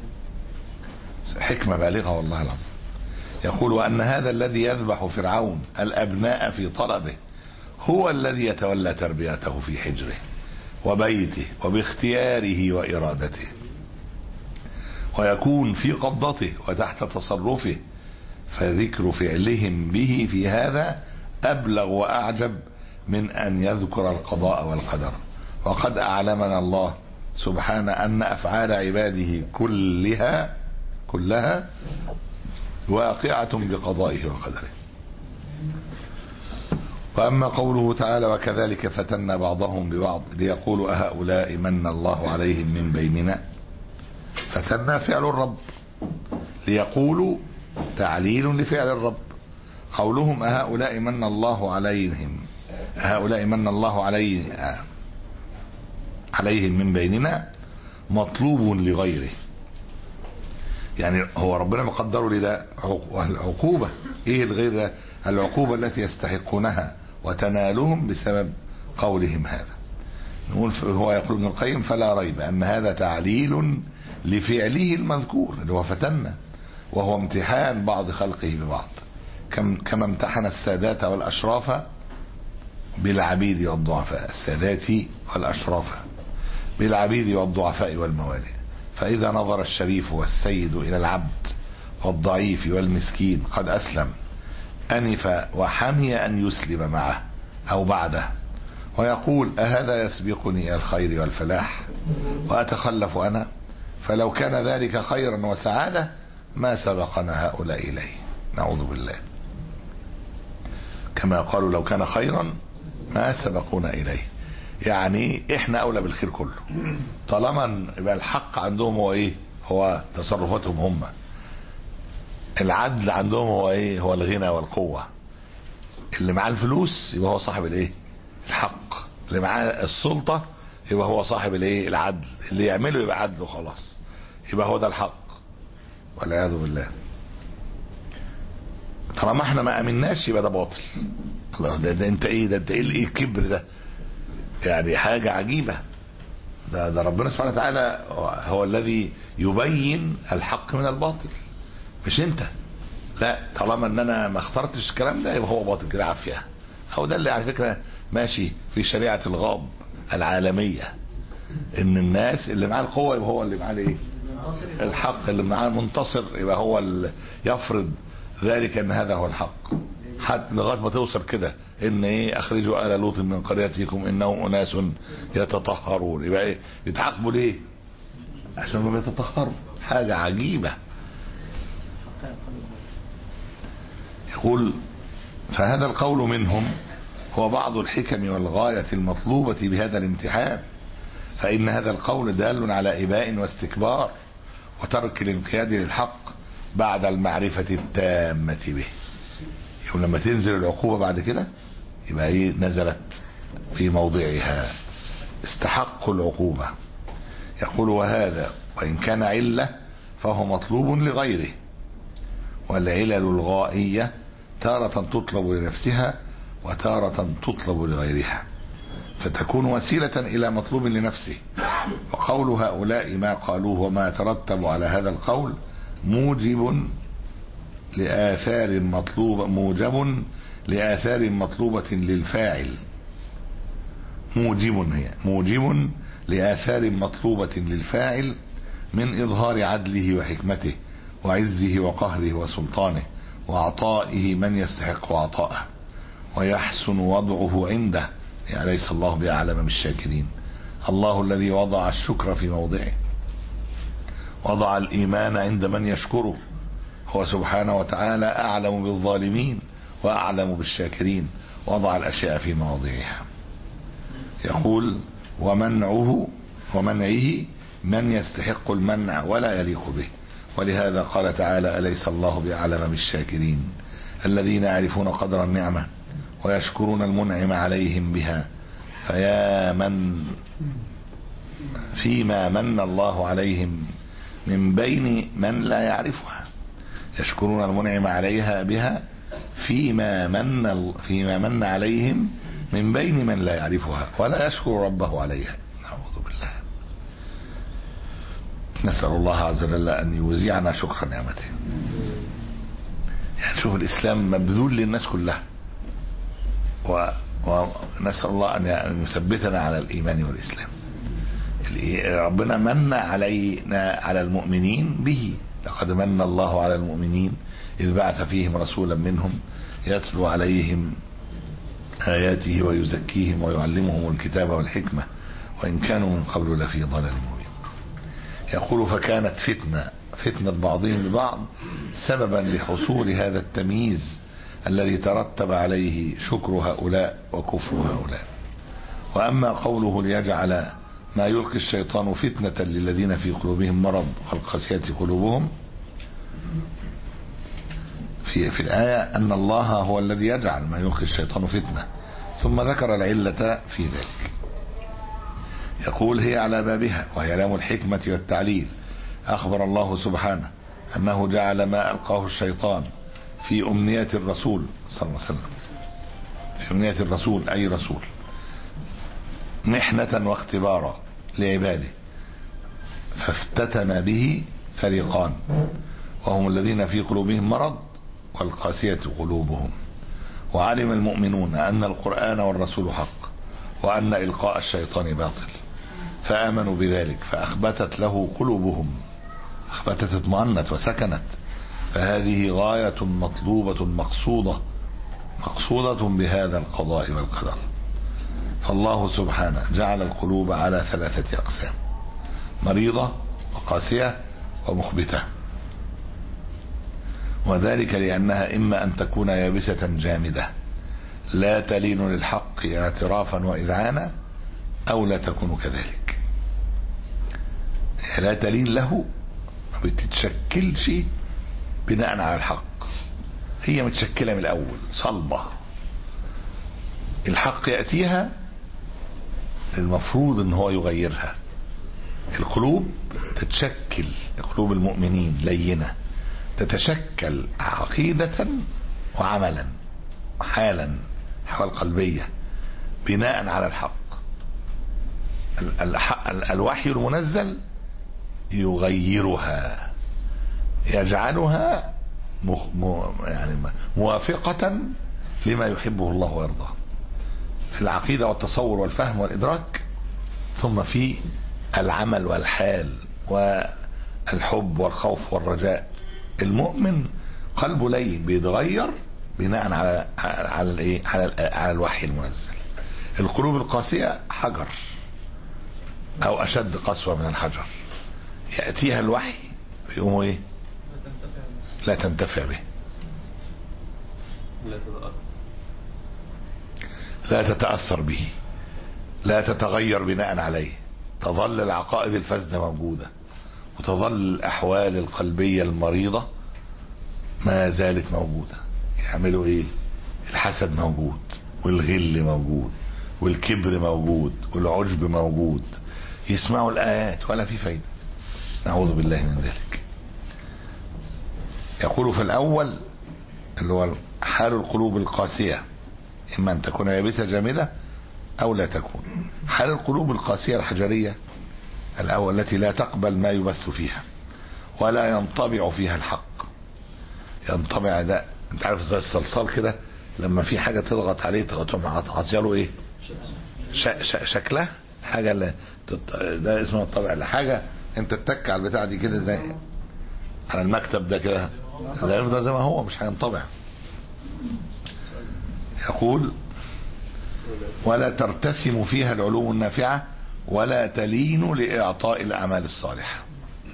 حكمة بالغة والله العظيم يقول وأن هذا الذي يذبح فرعون الأبناء في طلبه هو الذي يتولى تربيته في حجره وبيته وباختياره وإرادته ويكون في قبضته وتحت تصرفه فذكر فعلهم به في هذا أبلغ وأعجب من أن يذكر القضاء والقدر وقد أعلمنا الله سبحانه أن أفعال عباده كلها كلها واقعة بقضائه وقدره وأما قوله تعالى وكذلك فتنا بعضهم ببعض ليقولوا أهؤلاء من الله عليهم من بيننا فتنا فعل الرب ليقولوا تعليل لفعل الرب قولهم أهؤلاء من الله عليهم هؤلاء من الله عليه عليهم من بيننا مطلوب لغيره يعني هو ربنا مقدره لده عقوبة ايه الغير ده العقوبة التي يستحقونها وتنالهم بسبب قولهم هذا نقول هو يقول ابن القيم فلا ريب ان هذا تعليل لفعله المذكور اللي هو فتنا وهو امتحان بعض خلقه ببعض كم كما امتحن السادات والاشراف بالعبيد والضعفاء السادات والاشراف بالعبيد والضعفاء والموالي فإذا نظر الشريف والسيد إلى العبد والضعيف والمسكين قد أسلم أنف وحمي أن يسلم معه أو بعده ويقول أهذا يسبقني إلى الخير والفلاح وأتخلف أنا فلو كان ذلك خيرا وسعادة ما سبقنا هؤلاء إليه نعوذ بالله كما قالوا لو كان خيرا ما سبقونا إليه يعني احنا اولى بالخير كله طالما يبقى الحق عندهم هو ايه هو تصرفاتهم هم العدل عندهم هو ايه هو الغنى والقوة اللي معاه الفلوس يبقى هو صاحب الايه الحق اللي معاه السلطة يبقى هو صاحب الايه العدل اللي يعمله يبقى عدل وخلاص يبقى هو ده الحق والعياذ بالله طالما احنا ما امناش يبقى ده باطل الله ده, ده انت ايه ده انت ايه ايه الكبر ده يعني حاجة عجيبة ده, ده ربنا سبحانه وتعالى هو الذي يبين الحق من الباطل مش انت لا طالما ان انا ما اخترتش الكلام ده يبقى هو باطل كده عافية هو ده اللي على فكرة ماشي في شريعة الغاب العالمية ان الناس اللي معاه القوة يبقى هو اللي معاه الايه الحق اللي معاه المنتصر يبقى هو اللي يفرض ذلك ان هذا هو الحق حتى لغايه ما توصل كده ان ايه اخرجوا ال لوط من قريتكم انهم اناس يتطهرون يبقى ايه يتعاقبوا ليه عشان ما بيتطهروا حاجه عجيبه يقول فهذا القول منهم هو بعض الحكم والغاية المطلوبة بهذا الامتحان فإن هذا القول دال على إباء واستكبار وترك الانقياد للحق بعد المعرفة التامة به يوم لما تنزل العقوبة بعد كده يبقى ايه نزلت في موضعها استحقوا العقوبة يقول وهذا وإن كان علة فهو مطلوب لغيره والعلل الغائية تارة تطلب لنفسها وتارة تطلب لغيرها فتكون وسيلة إلى مطلوب لنفسه وقول هؤلاء ما قالوه وما ترتب على هذا القول موجب لآثار مطلوبة موجب لآثار مطلوبة للفاعل موجب هي موجب لآثار مطلوبة للفاعل من إظهار عدله وحكمته وعزه وقهره وسلطانه وعطائه من يستحق عطاءه ويحسن وضعه عنده يعني ليس الله بأعلم بالشاكرين الله الذي وضع الشكر في موضعه وضع الإيمان عند من يشكره هو سبحانه وتعالى أعلم بالظالمين وأعلم بالشاكرين وضع الأشياء في مواضعها يقول ومنعه ومنعه من يستحق المنع ولا يليق به ولهذا قال تعالى أليس الله بأعلم بالشاكرين الذين يعرفون قدر النعمة ويشكرون المنعم عليهم بها فيا من فيما من الله عليهم من بين من لا يعرفها يشكرون المنعم عليها بها فيما من فيما من عليهم من بين من لا يعرفها ولا يشكر ربه عليها نعوذ بالله نسأل الله عز وجل أن يوزعنا شكر نعمته يعني شوف الإسلام مبذول للناس كلها و... ونسأل الله أن يثبتنا على الإيمان والإسلام ربنا من علينا على المؤمنين به لقد من الله على المؤمنين إذ بعث فيهم رسولا منهم يتلو عليهم آياته ويزكيهم ويعلمهم الكتاب والحكمة وإن كانوا من قبل لفي ضلال مبين يقول فكانت فتنة فتنة بعضهم ببعض سببا لحصول هذا التمييز الذي ترتب عليه شكر هؤلاء وكفر هؤلاء وأما قوله ليجعل ما يلقي الشيطان فتنة للذين في قلوبهم مرض والقاسية قلوبهم في, في الآية أن الله هو الذي يجعل ما يلقي الشيطان فتنة ثم ذكر العلة في ذلك يقول هي على بابها وهي لام الحكمة والتعليل أخبر الله سبحانه أنه جعل ما ألقاه الشيطان في أمنية الرسول صلى الله عليه وسلم في أمنية الرسول أي رسول محنة واختبارا لعباده فافتتن به فريقان وهم الذين في قلوبهم مرض والقاسية قلوبهم وعلم المؤمنون أن القرآن والرسول حق وأن إلقاء الشيطان باطل فآمنوا بذلك فأخبتت له قلوبهم أخبتت اطمأنت وسكنت فهذه غاية مطلوبة مقصودة مقصودة بهذا القضاء والقدر فالله سبحانه جعل القلوب على ثلاثة أقسام مريضة وقاسية ومخبتة وذلك لأنها إما أن تكون يابسة جامدة لا تلين للحق اعترافا وإذعانا أو لا تكون كذلك لا تلين له ما بتتشكلش بناء على الحق هي متشكلة من الأول صلبة الحق يأتيها المفروض ان هو يغيرها القلوب تتشكل قلوب المؤمنين لينة تتشكل عقيدة وعملا وحالا حال قلبية بناء على الحق ال- الح- ال- الوحي المنزل يغيرها يجعلها مخ- م- يعني موافقة لما يحبه الله ويرضاه في العقيدة والتصور والفهم والإدراك ثم في العمل والحال والحب والخوف والرجاء المؤمن قلبه لين بيتغير بناء على على الايه على ال- على الوحي المنزل القلوب القاسية حجر او اشد قسوة من الحجر يأتيها الوحي فيقوموا ايه لا تنتفع به لا تتأثر لا تتأثر به لا تتغير بناء عليه تظل العقائد الفاسدة موجودة وتظل الأحوال القلبية المريضة ما زالت موجودة يعملوا ايه الحسد موجود والغل موجود والكبر موجود والعجب موجود يسمعوا الآيات ولا في فايدة نعوذ بالله من ذلك يقول في الأول اللي هو حال القلوب القاسية إما أن تكون يابسة جامدة أو لا تكون حال القلوب القاسية الحجرية الأول التي لا تقبل ما يبث فيها ولا ينطبع فيها الحق ينطبع ده انت عارف زي الصلصال كده لما في حاجة تضغط عليه تقوم عطياله ايه ش ش شكلها حاجة اللي تط... ده اسمه الطبع اللي حاجة انت تتك على البتاع دي كده زي على المكتب ده كده ده يفضل زي ما هو مش هينطبع يقول ولا ترتسم فيها العلوم النافعة ولا تلين لإعطاء الأعمال الصالحة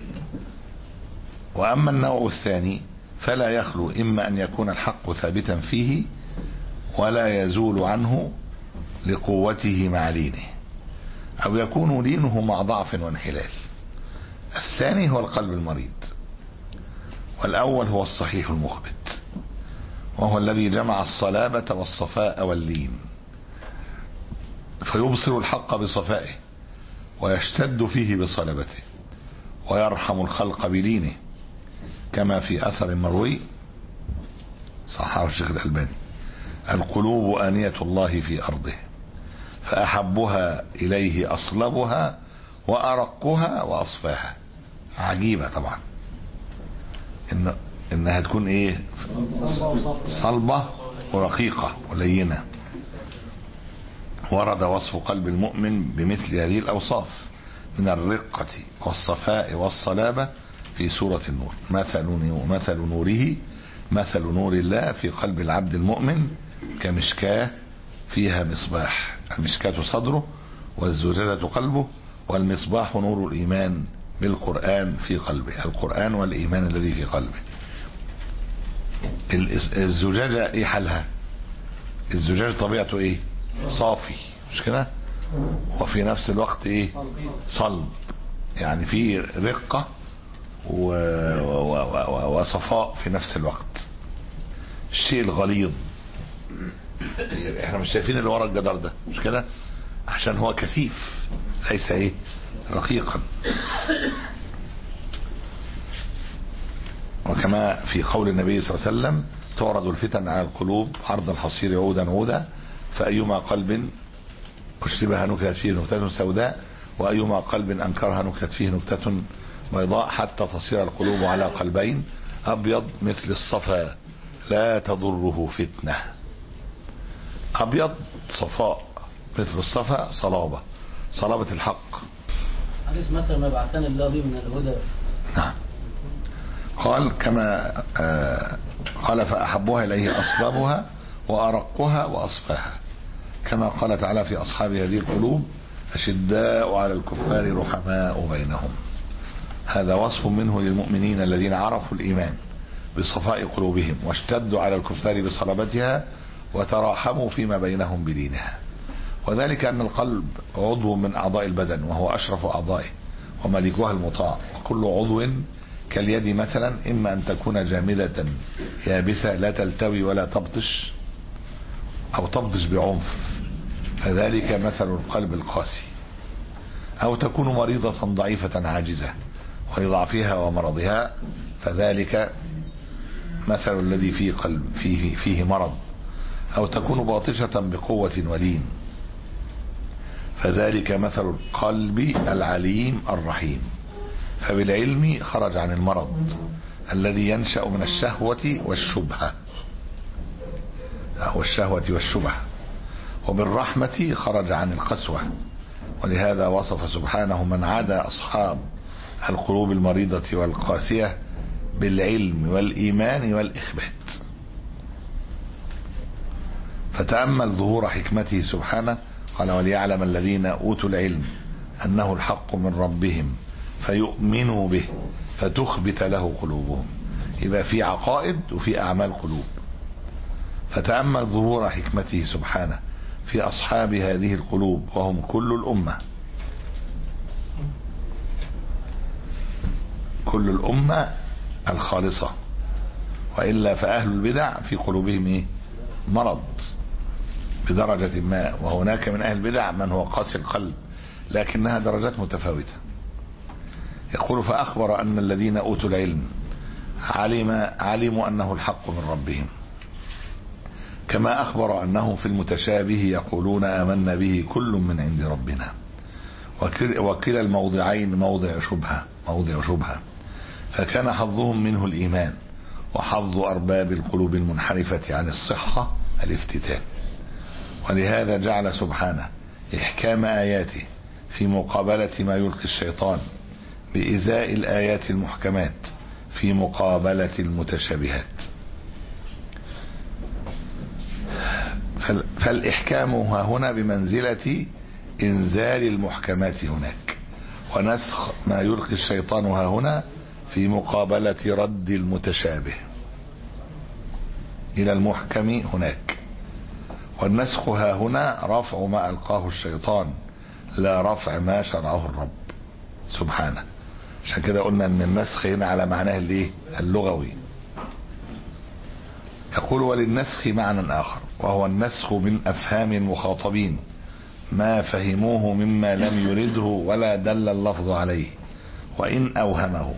وأما النوع الثاني فلا يخلو إما أن يكون الحق ثابتا فيه ولا يزول عنه لقوته مع لينه أو يكون لينه مع ضعف وانحلال الثاني هو القلب المريض والأول هو الصحيح المخبت وهو الذي جمع الصلابة والصفاء واللين فيبصر الحق بصفائه ويشتد فيه بصلبته ويرحم الخلق بلينه كما في أثر مروي صححه الشيخ الألباني القلوب آنية الله في أرضه فأحبها إليه أصلبها وأرقها وأصفاها عجيبة طبعا إن إنها تكون إيه صلبة ورقيقة ولينة ورد وصف قلب المؤمن بمثل هذه الأوصاف من الرقة والصفاء والصلابة في سورة النور مثل مثل نوره مثل نور الله في قلب العبد المؤمن كمشكاة فيها مصباح المشكاة صدره والزجاجة قلبه والمصباح نور الإيمان بالقرآن في قلبه القرآن والإيمان الذي في قلبه الزجاجة ايه حالها الزجاج طبيعته ايه صافي مش كده وفي نفس الوقت ايه صلب يعني في رقة و... و... و... وصفاء في نفس الوقت الشيء الغليظ احنا مش شايفين اللي ورا الجدار ده مش كده عشان هو كثيف ليس ايه رقيقا وكما في قول النبي صلى الله عليه وسلم تعرض الفتن على القلوب عرض الحصير عودا عودا فأيما قلب أشربها نكتت فيه نكتة سوداء وأيما قلب أنكرها نكتت فيه نكتة بيضاء حتى تصير القلوب على قلبين أبيض مثل الصفا لا تضره فتنة أبيض صفاء مثل الصفا صلابة صلابة الحق حديث مثل ما بعثني الله به من الهدى نعم قال كما آه قال فأحبها إليه أصلابها وأرقها وأصفاها كما قال تعالى في أصحاب هذه القلوب أشداء على الكفار رحماء بينهم هذا وصف منه للمؤمنين الذين عرفوا الإيمان بصفاء قلوبهم واشتدوا على الكفار بصلابتها وتراحموا فيما بينهم بدينها وذلك أن القلب عضو من أعضاء البدن وهو أشرف أعضائه وملكها المطاع وكل عضو كاليد مثلا إما أن تكون جامدة يابسة لا تلتوي ولا تبطش أو تبطش بعنف فذلك مثل القلب القاسي أو تكون مريضة ضعيفة عاجزة ولضعفها ومرضها فذلك مثل الذي فيه قلب فيه فيه مرض أو تكون باطشة بقوة ولين فذلك مثل القلب العليم الرحيم فبالعلم خرج عن المرض الذي ينشأ من الشهوة والشبهة أو الشهوة والشبهة وبالرحمة خرج عن القسوة ولهذا وصف سبحانه من عدا أصحاب القلوب المريضة والقاسية بالعلم والإيمان والإخبات فتأمل ظهور حكمته سبحانه قال وليعلم الذين أوتوا العلم أنه الحق من ربهم فيؤمنوا به فتخبت له قلوبهم يبقى في عقائد وفي أعمال قلوب فتأمل ظهور حكمته سبحانه في أصحاب هذه القلوب وهم كل الأمة كل الأمة الخالصة وإلا فأهل البدع في قلوبهم إيه؟ مرض بدرجة ما وهناك من أهل البدع من هو قاسي القلب لكنها درجات متفاوتة يقول فأخبر أن الذين أوتوا العلم علم علموا أنه الحق من ربهم كما أخبر أنهم في المتشابه يقولون آمنا به كل من عند ربنا وكلا الموضعين موضع شبهة موضع شبهة فكان حظهم منه الإيمان وحظ أرباب القلوب المنحرفة عن الصحة الافتتان ولهذا جعل سبحانه إحكام آياته في مقابلة ما يلقي الشيطان بإزاء الآيات المحكمات في مقابلة المتشابهات فالإحكام ها هنا بمنزلة إنزال المحكمات هناك ونسخ ما يلقي الشيطان ها هنا في مقابلة رد المتشابه إلى المحكم هناك والنسخ ها هنا رفع ما ألقاه الشيطان لا رفع ما شرعه الرب سبحانه عشان كده قلنا ان النسخ هنا على معناه الايه اللغوي يقول وللنسخ معنى اخر وهو النسخ من افهام المخاطبين ما فهموه مما لم يرده ولا دل اللفظ عليه وان اوهمه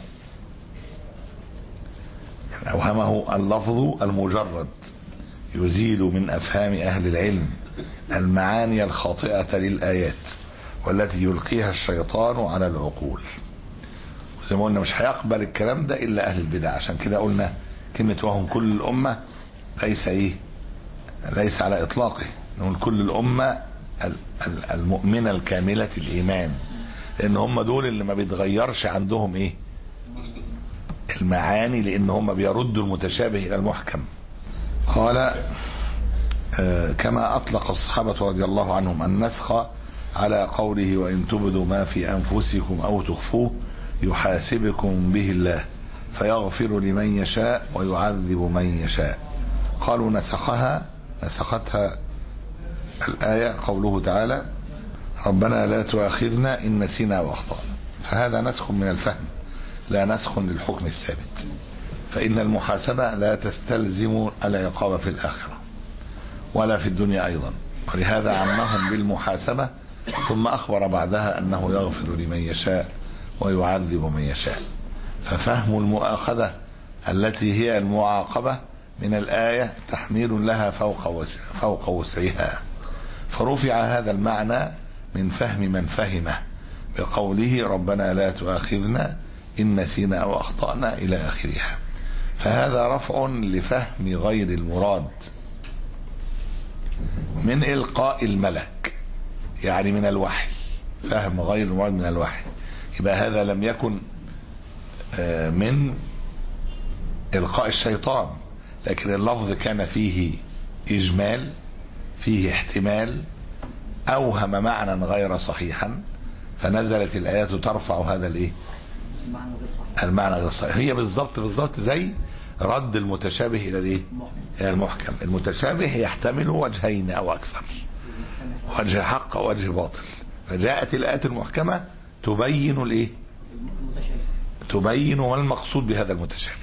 يعني اوهمه اللفظ المجرد يزيل من افهام اهل العلم المعاني الخاطئه للايات والتي يلقيها الشيطان على العقول زي ما قلنا مش هيقبل الكلام ده الا اهل البدع عشان كده قلنا كلمه وهم كل الامه ليس ايه ليس على اطلاقه نقول كل الامه المؤمنه الكامله الايمان لان هم دول اللي ما بيتغيرش عندهم ايه المعاني لان هم بيردوا المتشابه الى المحكم قال آه كما اطلق الصحابه رضي الله عنهم النسخ على قوله وان تبدوا ما في انفسكم او تخفوه يحاسبكم به الله فيغفر لمن يشاء ويعذب من يشاء قالوا نسخها نسختها الآية قوله تعالى ربنا لا تؤاخذنا إن نسينا وأخطأنا فهذا نسخ من الفهم لا نسخ للحكم الثابت فإن المحاسبة لا تستلزم العقاب في الآخرة ولا في الدنيا أيضا ولهذا عمهم بالمحاسبة ثم أخبر بعدها أنه يغفر لمن يشاء ويعذب من يشاء ففهم المؤاخذة التي هي المعاقبة من الآية تحميل لها فوق وسع فوق وسعها فرفع هذا المعنى من فهم من فهمه بقوله ربنا لا تؤاخذنا إن نسينا أو أخطأنا إلى آخرها فهذا رفع لفهم غير المراد من إلقاء الملك يعني من الوحي فهم غير المراد من الوحي يبقى هذا لم يكن من إلقاء الشيطان لكن اللفظ كان فيه إجمال فيه احتمال أوهم معنى غير صحيحا فنزلت الآيات ترفع هذا الإيه المعنى غير صحيح هي بالضبط بالضبط زي رد المتشابه إلى الإيه إلى المحكم المتشابه يحتمل وجهين أو أكثر وجه حق ووجه باطل فجاءت الآيات المحكمة تبين الإيه تبين ما المقصود بهذا المتشابه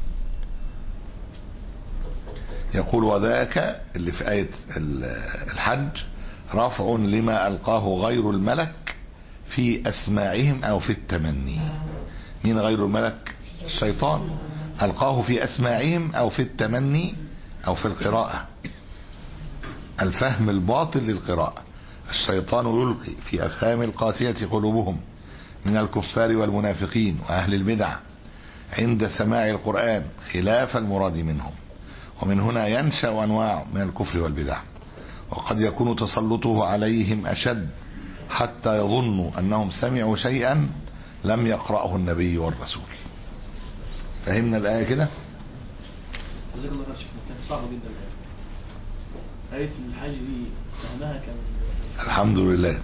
يقول وذاك اللي في آية ال- الحج رفع لما ألقاه غير الملك في أسماعهم أو في التمني مين غير الملك الشيطان ألقاه في أسماعهم أو في التمني أو في القراءة الفهم الباطل للقراءة الشيطان يلقي في أفهام القاسية قلوبهم من الكفار والمنافقين وأهل البدع عند سماع القرآن خلاف المراد منهم ومن هنا ينشأ أنواع من الكفر والبدع وقد يكون تسلطه عليهم أشد حتى يظنوا أنهم سمعوا شيئا لم يقرأه النبي والرسول فهمنا الآية كده جزاك الله خير شيخنا كانت صعبة جدا الآية آية الحج دي فهمها كان الحمد لله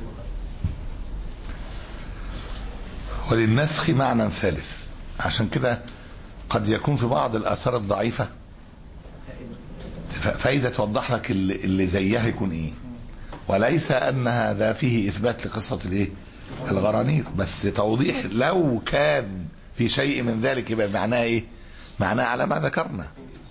وللنسخ معنى ثالث عشان كده قد يكون في بعض الآثار الضعيفة ف- فايدة توضح لك اللي, اللي زيها يكون ايه وليس ان هذا فيه اثبات لقصة الايه الغرانيق بس توضيح لو كان في شيء من ذلك يبقى معناه ايه معناه على ما ذكرنا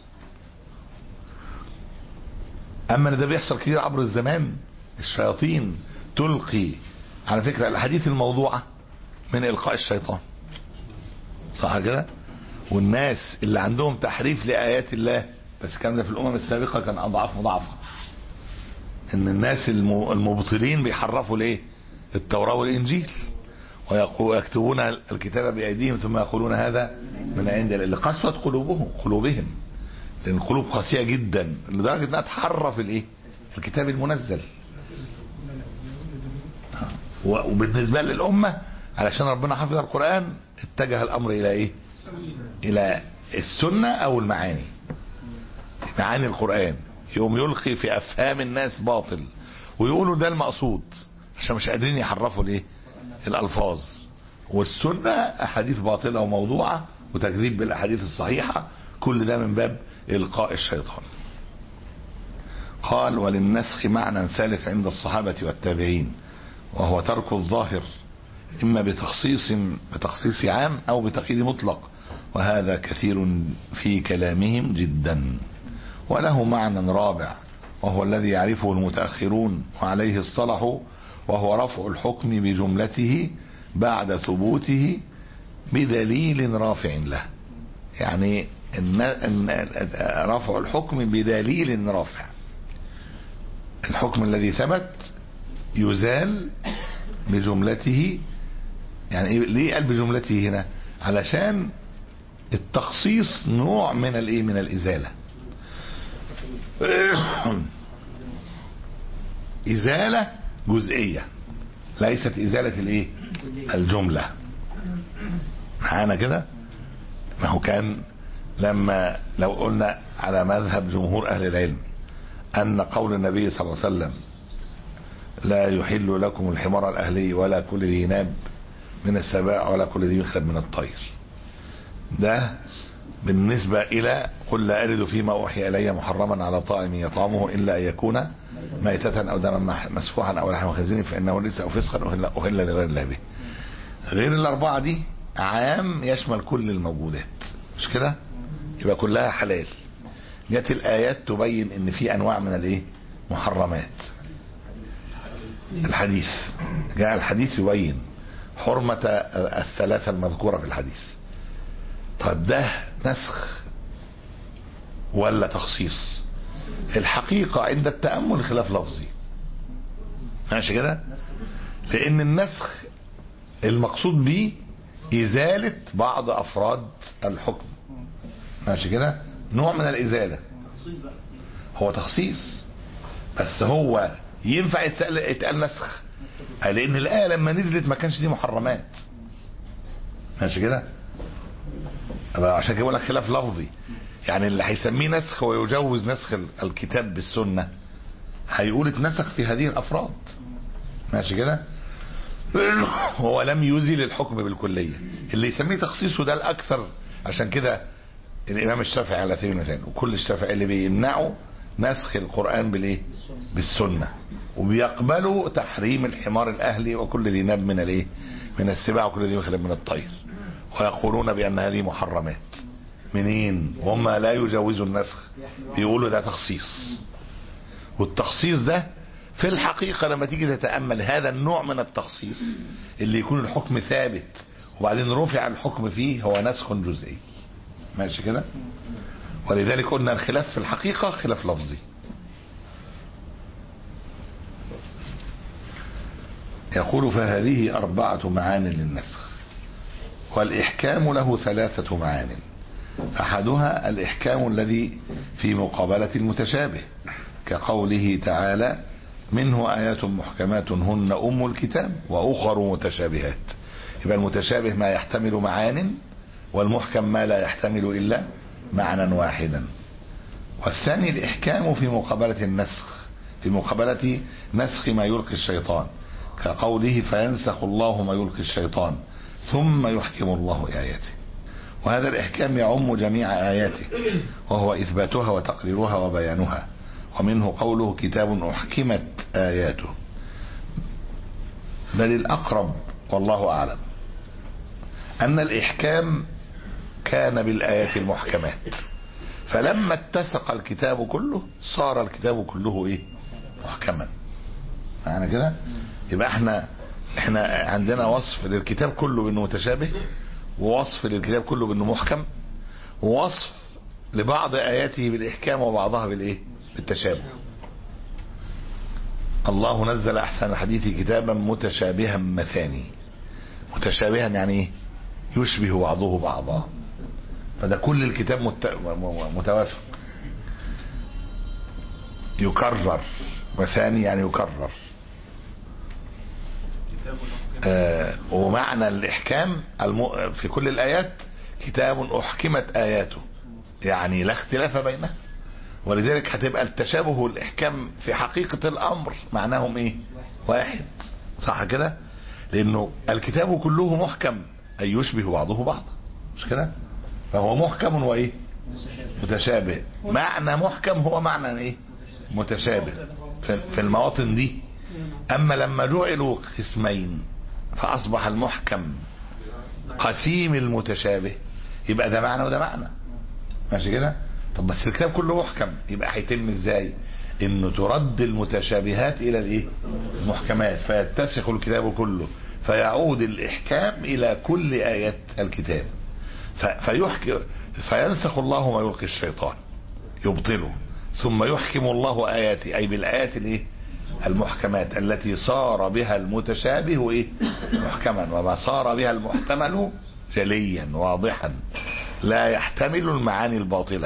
اما ان ده بيحصل كتير عبر الزمان الشياطين تلقي على فكرة الاحاديث الموضوعة من القاء الشيطان صح كده والناس اللي عندهم تحريف لآيات الله بس الكلام ده في الأمم السابقة كان أضعاف مضاعفة إن الناس الم- المبطلين بيحرفوا ليه التوراة والإنجيل ويقو- ويكتبون الكتاب بأيديهم ثم يقولون هذا من عند الله لقسوة قلوبهم قلوبهم لأن القلوب قاسية جدا لدرجة إنها تحرف الإيه الكتاب المنزل و- وبالنسبة للأمة علشان ربنا حفظ القرآن اتجه الأمر إلى إيه إلى السنة أو المعاني معاني القرآن يوم يلقي في أفهام الناس باطل ويقولوا ده المقصود عشان مش قادرين يحرفوا الايه الألفاظ والسنة أحاديث باطلة وموضوعة وتكذيب بالأحاديث الصحيحة كل ده من باب إلقاء الشيطان قال وللنسخ معنى ثالث عند الصحابة والتابعين وهو ترك الظاهر إما بتخصيص بتخصيص عام أو بتقييد مطلق وهذا كثير في كلامهم جدا وله معنى رابع وهو الذي يعرفه المتأخرون وعليه اصطلحوا وهو رفع الحكم بجملته بعد ثبوته بدليل رافع له يعني إن إن رفع الحكم بدليل رافع الحكم الذي ثبت يزال بجملته يعني إيه- ليه قال بجملته هنا علشان التخصيص نوع من الايه من الازاله ازاله جزئيه ليست ازاله الايه الجمله معانا كده ما هو كان لما لو قلنا على مذهب جمهور اهل العلم ان قول النبي صلى الله عليه وسلم لا يحل لكم الحمار الاهلي ولا كل ذي ناب من السباع ولا كل ذي مخلب من الطير ده بالنسبة إلى قل لا أرد فيما أوحي إلي محرما على طاعم يطعمه إلا أن يكون ميتة أو دما مح- مسفوحا أو لحم خنزير فإنه ليس أو فسقا أهل, أهل لغير الله به غير الأربعة دي عام يشمل كل الموجودات مش كده يبقى كلها حلال جت الآيات تبين إن في أنواع من الإيه محرمات الحديث جاء الحديث يبين حرمة الثلاثة المذكورة في الحديث طيب ده نسخ ولا تخصيص الحقيقة عند التأمل خلاف لفظي ماشي كده لأن النسخ المقصود به إزالة بعض أفراد الحكم ماشي كده نوع من الإزالة تخصيص بقى هو تخصيص بس هو ينفع يتقال, يتقال نسخ لان الايه لما نزلت ما كانش دي محرمات ماشي كده أبقى عشان كده بقول لك خلاف لفظي يعني اللي هيسميه نسخ ويجوز نسخ ال- الكتاب بالسنه هيقول اتنسخ في هذه الافراد ماشي كده هو لم يزل الحكم بالكليه اللي يسميه تخصيصه ده الاكثر عشان كده الامام الشافعي على سبيل المثال وكل الشافعي اللي بيمنعوا نسخ القران بالايه بالسنه وبيقبلوا تحريم الحمار الاهلي وكل ذي ناب من الايه من السباع وكل ذي مخلب من الطير ويقولون بأن هذه محرمات منين هم لا يجوزوا النسخ بيقولوا ده تخصيص والتخصيص ده في الحقيقة لما تيجي تتأمل هذا النوع من التخصيص اللي يكون الحكم ثابت وبعدين رفع الحكم فيه هو نسخ جزئي ماشي كده ولذلك قلنا الخلاف في الحقيقة خلاف لفظي يقول فهذه أربعة معان للنسخ والإحكام له ثلاثة معان أحدها الإحكام الذي في مقابلة المتشابه كقوله تعالى منه آيات محكمات هن أم الكتاب وأخر متشابهات يبقى المتشابه ما يحتمل معان والمحكم ما لا يحتمل إلا معنى واحدا والثاني الإحكام في مقابلة النسخ في مقابلة نسخ ما يلقي الشيطان كقوله فينسخ الله ما يلقي الشيطان ثم يحكم الله آياته وهذا الإحكام يعم جميع آياته وهو إثباتها وتقريرها وبيانها ومنه قوله كتاب أحكمت آياته بل الأقرب والله أعلم أن الإحكام كان بالآيات المحكمات فلما اتسق الكتاب كله صار الكتاب كله إيه محكما معنى كده يبقى احنا احنا عندنا وصف للكتاب كله بانه متشابه ووصف للكتاب كله بانه محكم ووصف لبعض اياته بالاحكام وبعضها بالايه بالتشابه الله نزل احسن الحديث كتابا متشابها مثاني متشابها يعني ايه يشبه بعضه بعضا فده كل الكتاب مت... متوافق يكرر مثاني يعني يكرر آه ومعنى الإحكام الم... في كل الآيات كتاب أحكمت آياته يعني لا اختلاف بينها ولذلك هتبقى التشابه والإحكام في حقيقة الأمر معناهم إيه واحد صح كده لأنه الكتاب كله محكم أي يشبه بعضه بعضا مش كده فهو محكم وإيه متشابه معنى محكم هو معنى إيه متشابه في المواطن دي أما لما جعلوا قسمين فأصبح المحكم قسيم المتشابه يبقى ده معنى وده معنى ماشي كده طب بس الكتاب كله محكم يبقى هيتم ازاي انه ترد المتشابهات الى الايه المحكمات فيتسخ الكتاب كله فيعود الاحكام الى كل ايات الكتاب فيحكي فينسخ الله ما يلقي الشيطان يبطله ثم يحكم الله اياته اي بالايات الايه المحكمات التي صار بها المتشابه ايه محكما وما صار بها المحتمل جليا واضحا لا يحتمل المعاني الباطله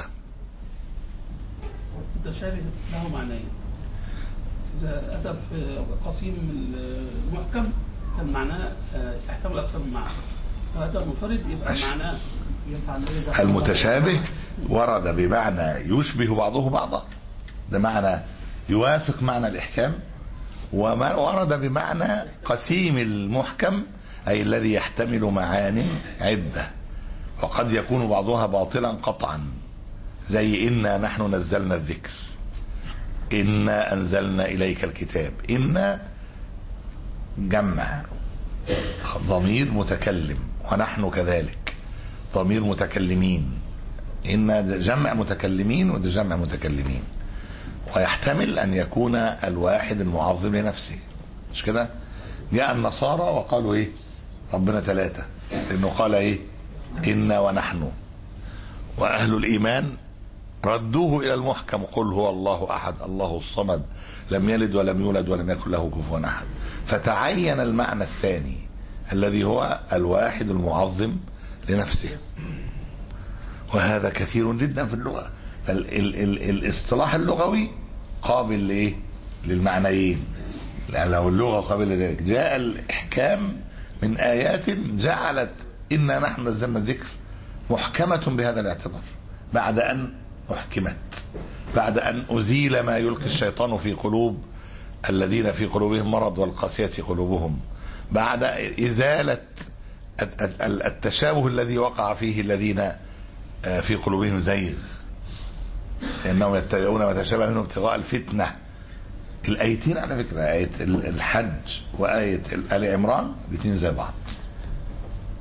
المتشابه له معنيين إذا أتى في قسيم المحكم كان معناه يحتمل أكثر من معنى وأتى منفرد يبقى ماشي. معناه المتشابه ورد بمعنى يشبه بعضه بعضا ده معنى يوافق معنى الإحكام وما ورد بمعنى قسيم المحكم أي الذي يحتمل معان عدة وقد يكون بعضها باطلا قطعا زي إنا نحن نزلنا الذكر إنا أنزلنا إليك الكتاب إنا جمع ضمير متكلم ونحن كذلك ضمير متكلمين إن جمع متكلمين وده جمع متكلمين ويحتمل أن يكون الواحد المعظم لنفسه مش كده جاء النصارى وقالوا إيه ربنا ثلاثة لأنه قال إيه إنا ونحن وأهل الإيمان ردوه إلى المحكم قل هو الله أحد الله الصمد لم يلد ولم يولد ولم يكن له كفوا أحد فتعين المعنى الثاني الذي هو الواحد المعظم لنفسه وهذا كثير جدا في اللغة فالاصطلاح اللغوي قابل لإيه للمعنيين لأن لو اللغة قابل لذلك جاء الإحكام من آيات جعلت إنا نحن نزلنا الذكر محكمة بهذا الاعتبار بعد أن أحكمت بعد أن أزيل ما يلقي الشيطان في قلوب الذين في قلوبهم مرض والقاسية قلوبهم بعد إزالة التشابه الذي وقع فيه الذين في قلوبهم زيغ لأنهم يتبعون ما تشابه منه ابتغاء الفتنة الآيتين على فكرة آية الحج وآية آل عمران الاثنين زي بعض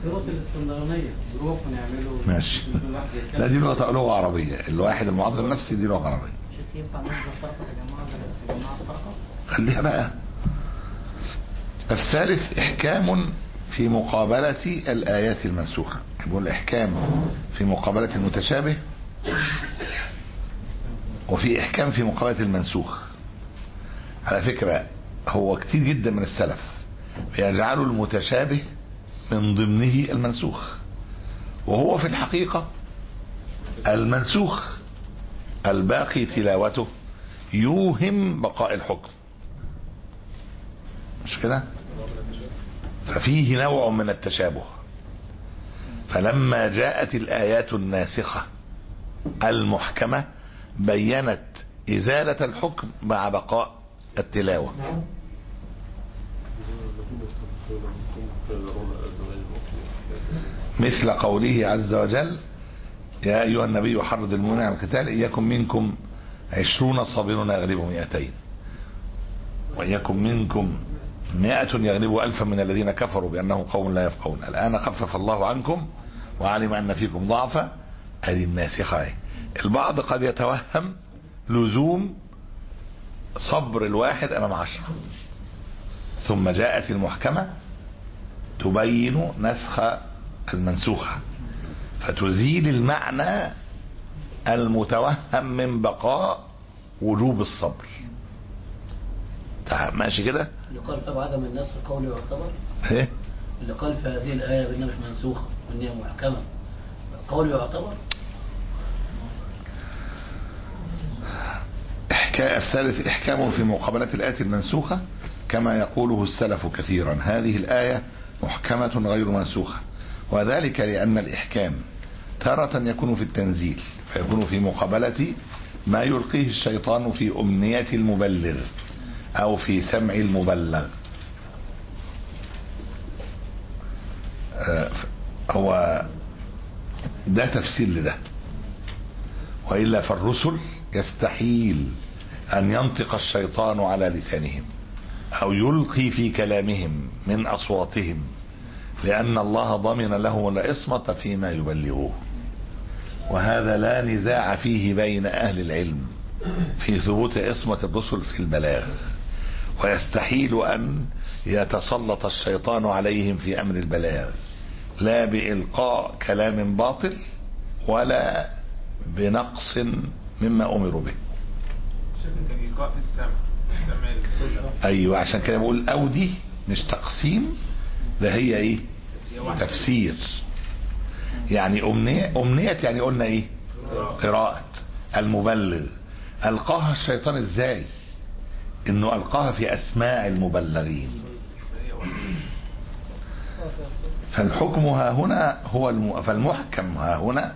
الدروس الاسكندرانية ظروف ونعمله ماشي لا دي لغة لغة عربية الواحد المعضل النفسي دي لغة عربية شيخ ينفع ننزل فرقة يا جماعة يا جماعة فرقة خليها بقى الثالث إحكام في مقابلة الآيات المنسوخة يقول إحكام في مقابلة المتشابه وفي إحكام في مقابلة المنسوخ على فكرة هو كتير جدا من السلف بيجعلوا المتشابه من ضمنه المنسوخ وهو في الحقيقة المنسوخ الباقي تلاوته يوهم بقاء الحكم مش كده ففيه نوع من التشابه فلما جاءت الآيات الناسخة المحكمة بينت إزالة الحكم مع بقاء التلاوة مثل قوله عز وجل يا أيها النبي حرض المؤمنين على القتال إن يكن منكم عشرون صابرون يغلبوا مئتين وإن يكن منكم مئة يغلبوا ألفا من الذين كفروا بأنهم قوم لا يفقهون الآن خفف الله عنكم وعلم أن فيكم ضعفا هذه الناسخة أهي. البعض قد يتوهم لزوم صبر الواحد أمام عشرة ثم جاءت المحكمة تبين نسخ المنسوخة فتزيل المعنى المتوهم من بقاء وجوب الصبر تع- ماشي كده اللي قال في عدم النسخ قولي يعتبر ايه اللي قال في هذه الآية بأنها مش منسوخة وأن هي محكمة قولي يعتبر إحكاء الثالث إحكام في مقابلة الآية المنسوخة كما يقوله السلف كثيرا هذه الآية محكمة غير منسوخة وذلك لأن الإحكام تارة يكون في التنزيل فيكون في مقابلة ما يلقيه الشيطان في أمنية المبلغ أو في سمع المبلغ آه، هو ده تفسير لده وإلا فالرسل يستحيل أن ينطق الشيطان على لسانهم أو يلقي في كلامهم من أصواتهم لأن الله ضمن لهم العصمة فيما يبلغوه وهذا لا نزاع فيه بين أهل العلم في ثبوت عصمة الرسل في البلاغ ويستحيل أن يتسلط الشيطان عليهم في أمر البلاغ لا بإلقاء كلام باطل ولا بنقص مما أمروا به شيخ كان إيقاع في السمع السمع ال- ايوه عشان كده بقول او دي مش تقسيم ده هي ايه تفسير يعني امنية امنية يعني قلنا ايه قراءة المبلغ القاها الشيطان ازاي انه القاها في اسماع المبلغين فالحكم ها هنا هو الم... فالمحكم ها هنا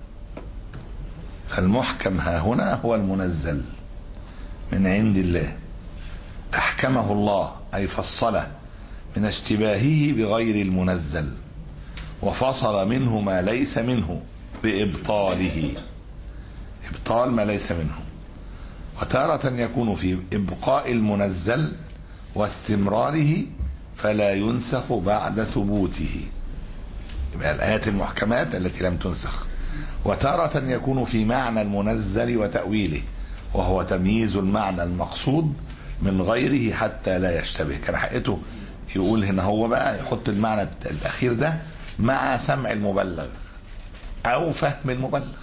فالمحكم ها هنا هو المنزل من عند الله أحكمه الله أي فصله من اشتباهه بغير المنزل وفصل منه ما ليس منه بإبطاله إبطال ما ليس منه وتارة يكون في إبقاء المنزل واستمراره فلا ينسخ بعد ثبوته يبقى الآيات المحكمات التي لم تنسخ وتارة يكون في معنى المنزل وتأويله وهو تمييز المعنى المقصود من غيره حتى لا يشتبه كان حقته يقول هنا هو بقى يحط المعنى الأخير ده مع سمع المبلغ أو فهم المبلغ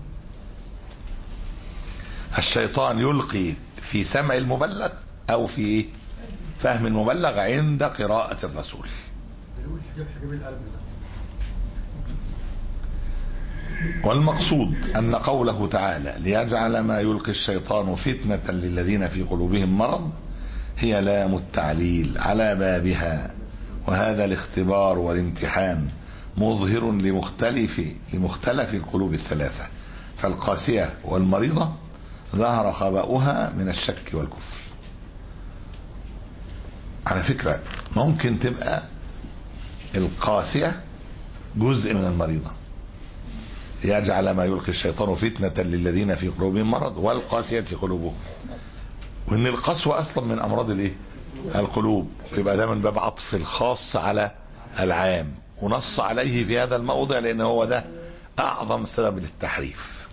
الشيطان يلقي في سمع المبلغ أو في إيه؟ فهم المبلغ عند قراءة الرسول بيقول حجاب حجاب القلب ده والمقصود أن قوله تعالى ليجعل ما يلقي الشيطان فتنة للذين في قلوبهم مرض هي لام التعليل على بابها وهذا الاختبار والامتحان مظهر لمختلف لمختلف القلوب الثلاثة فالقاسية والمريضة ظهر خباؤها من الشك والكفر على فكرة ممكن تبقى القاسية جزء من المريضة يجعل ما يلقي الشيطان فتنة للذين في قلوبهم مرض والقاسية قلوبهم وان القسوة اصلا من امراض الايه القلوب يبقى ده من باب عطف الخاص على العام ونص عليه في هذا الموضع لأن هو ده أعظم سبب للتحريف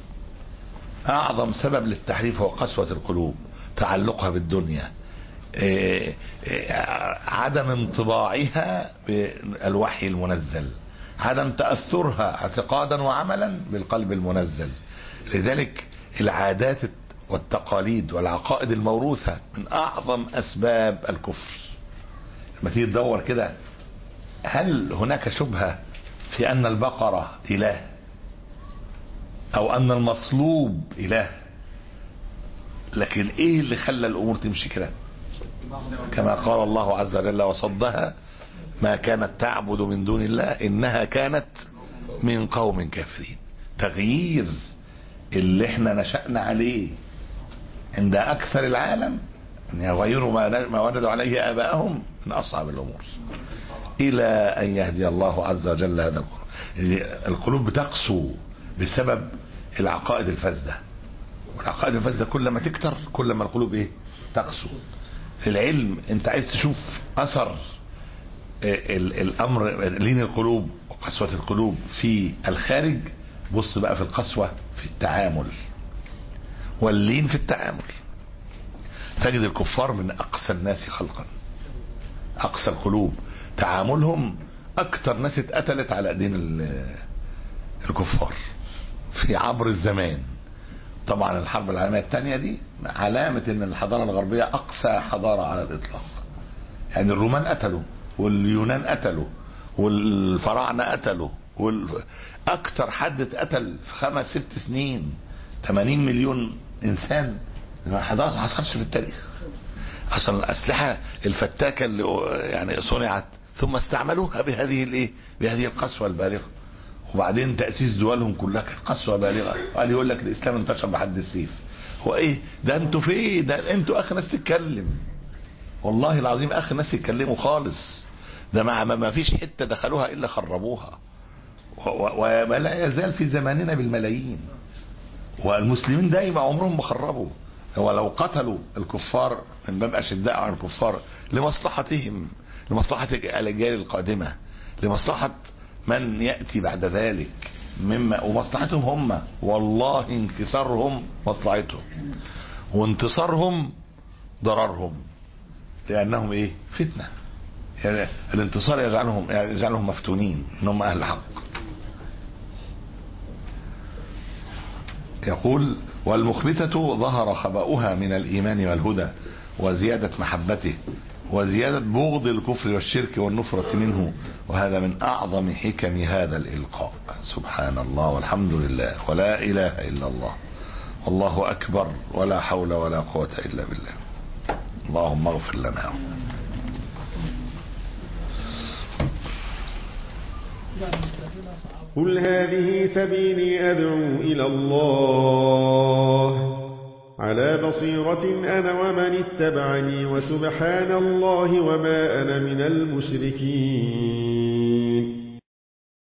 أعظم سبب للتحريف هو قسوة القلوب تعلقها بالدنيا إيه، إيه، عدم انطباعها بالوحي المنزل عدم تأثرها اعتقادا وعملا بالقلب المنزل لذلك العادات والتقاليد والعقائد الموروثة من أعظم أسباب الكفر لما تيجي تدور كده هل هناك شبهة في أن البقرة إله أو أن المصلوب إله لكن إيه اللي خلى الأمور تمشي كده كما قال الله عز وجل وصدها ما كانت تعبد من دون الله إنها كانت من قوم كافرين تغيير اللي احنا نشأنا عليه عند أكثر العالم أن يغيروا ما ما وجدوا عليه آباءهم من أصعب الأمور إلى أن يهدي الله عز وجل هذا القلوب القلوب بتقسو بسبب العقائد الفاسدة والعقائد الفاسدة كل ما تكتر كل ما القلوب إيه تقسو العلم أنت عايز تشوف أثر ال- الأمر لين القلوب وقسوة القلوب في الخارج بص بقى في القسوة في التعامل واللين في التعامل تجد الكفار من أقسى الناس خلقا أقسى القلوب تعاملهم أكتر ناس اتقتلت على أيدين ال- الكفار في عبر الزمان طبعا الحرب العالمية الثانية دي علامة ان الحضارة الغربية اقسى حضارة على الاطلاق يعني الرومان قتلوا واليونان قتلوا والفراعنة قتلوا وال... اكتر حد اتقتل في خمس ست سنين 80 مليون انسان حضارة ما حصلش في التاريخ اصلا الاسلحة الفتاكة اللي يعني صنعت ثم استعملوها بهذه الايه بهذه القسوة البالغة وبعدين تأسيس دولهم كلها كانت قسوة بالغة وقال يقول لك الإسلام انتشر بحد السيف هو إيه ده أنتوا في إيه ده أنتوا آخر ناس تتكلم والله العظيم آخر ناس يتكلموا خالص ده ما ما فيش حتة دخلوها إلا خربوها و- و- ولا يزال في زماننا بالملايين والمسلمين دايما عمرهم ما خربوا هو لو قتلوا الكفار من باب أشداء عن الكفار لمصلحتهم لمصلحة الأجيال القادمة لمصلحة من يأتي بعد ذلك مما ومصلحتهم هم والله انكسارهم مصلحتهم وانتصارهم ضررهم لأنهم ايه فتنة يعني الانتصار يجعلهم يجعلهم مفتونين انهم اهل حق يقول والمخبتة ظهر خبأها من الإيمان والهدى وزيادة محبته وزيادة بغض الكفر والشرك والنفرة منه وهذا من أعظم حكم هذا الإلقاء سبحان الله والحمد لله ولا إله إلا الله والله أكبر ولا حول ولا قوة إلا بالله اللهم اغفر لنا قل هذه سبيلي أدعو إلى الله على بصيرة أنا ومن اتبعني وسبحان الله وما أنا من المشركين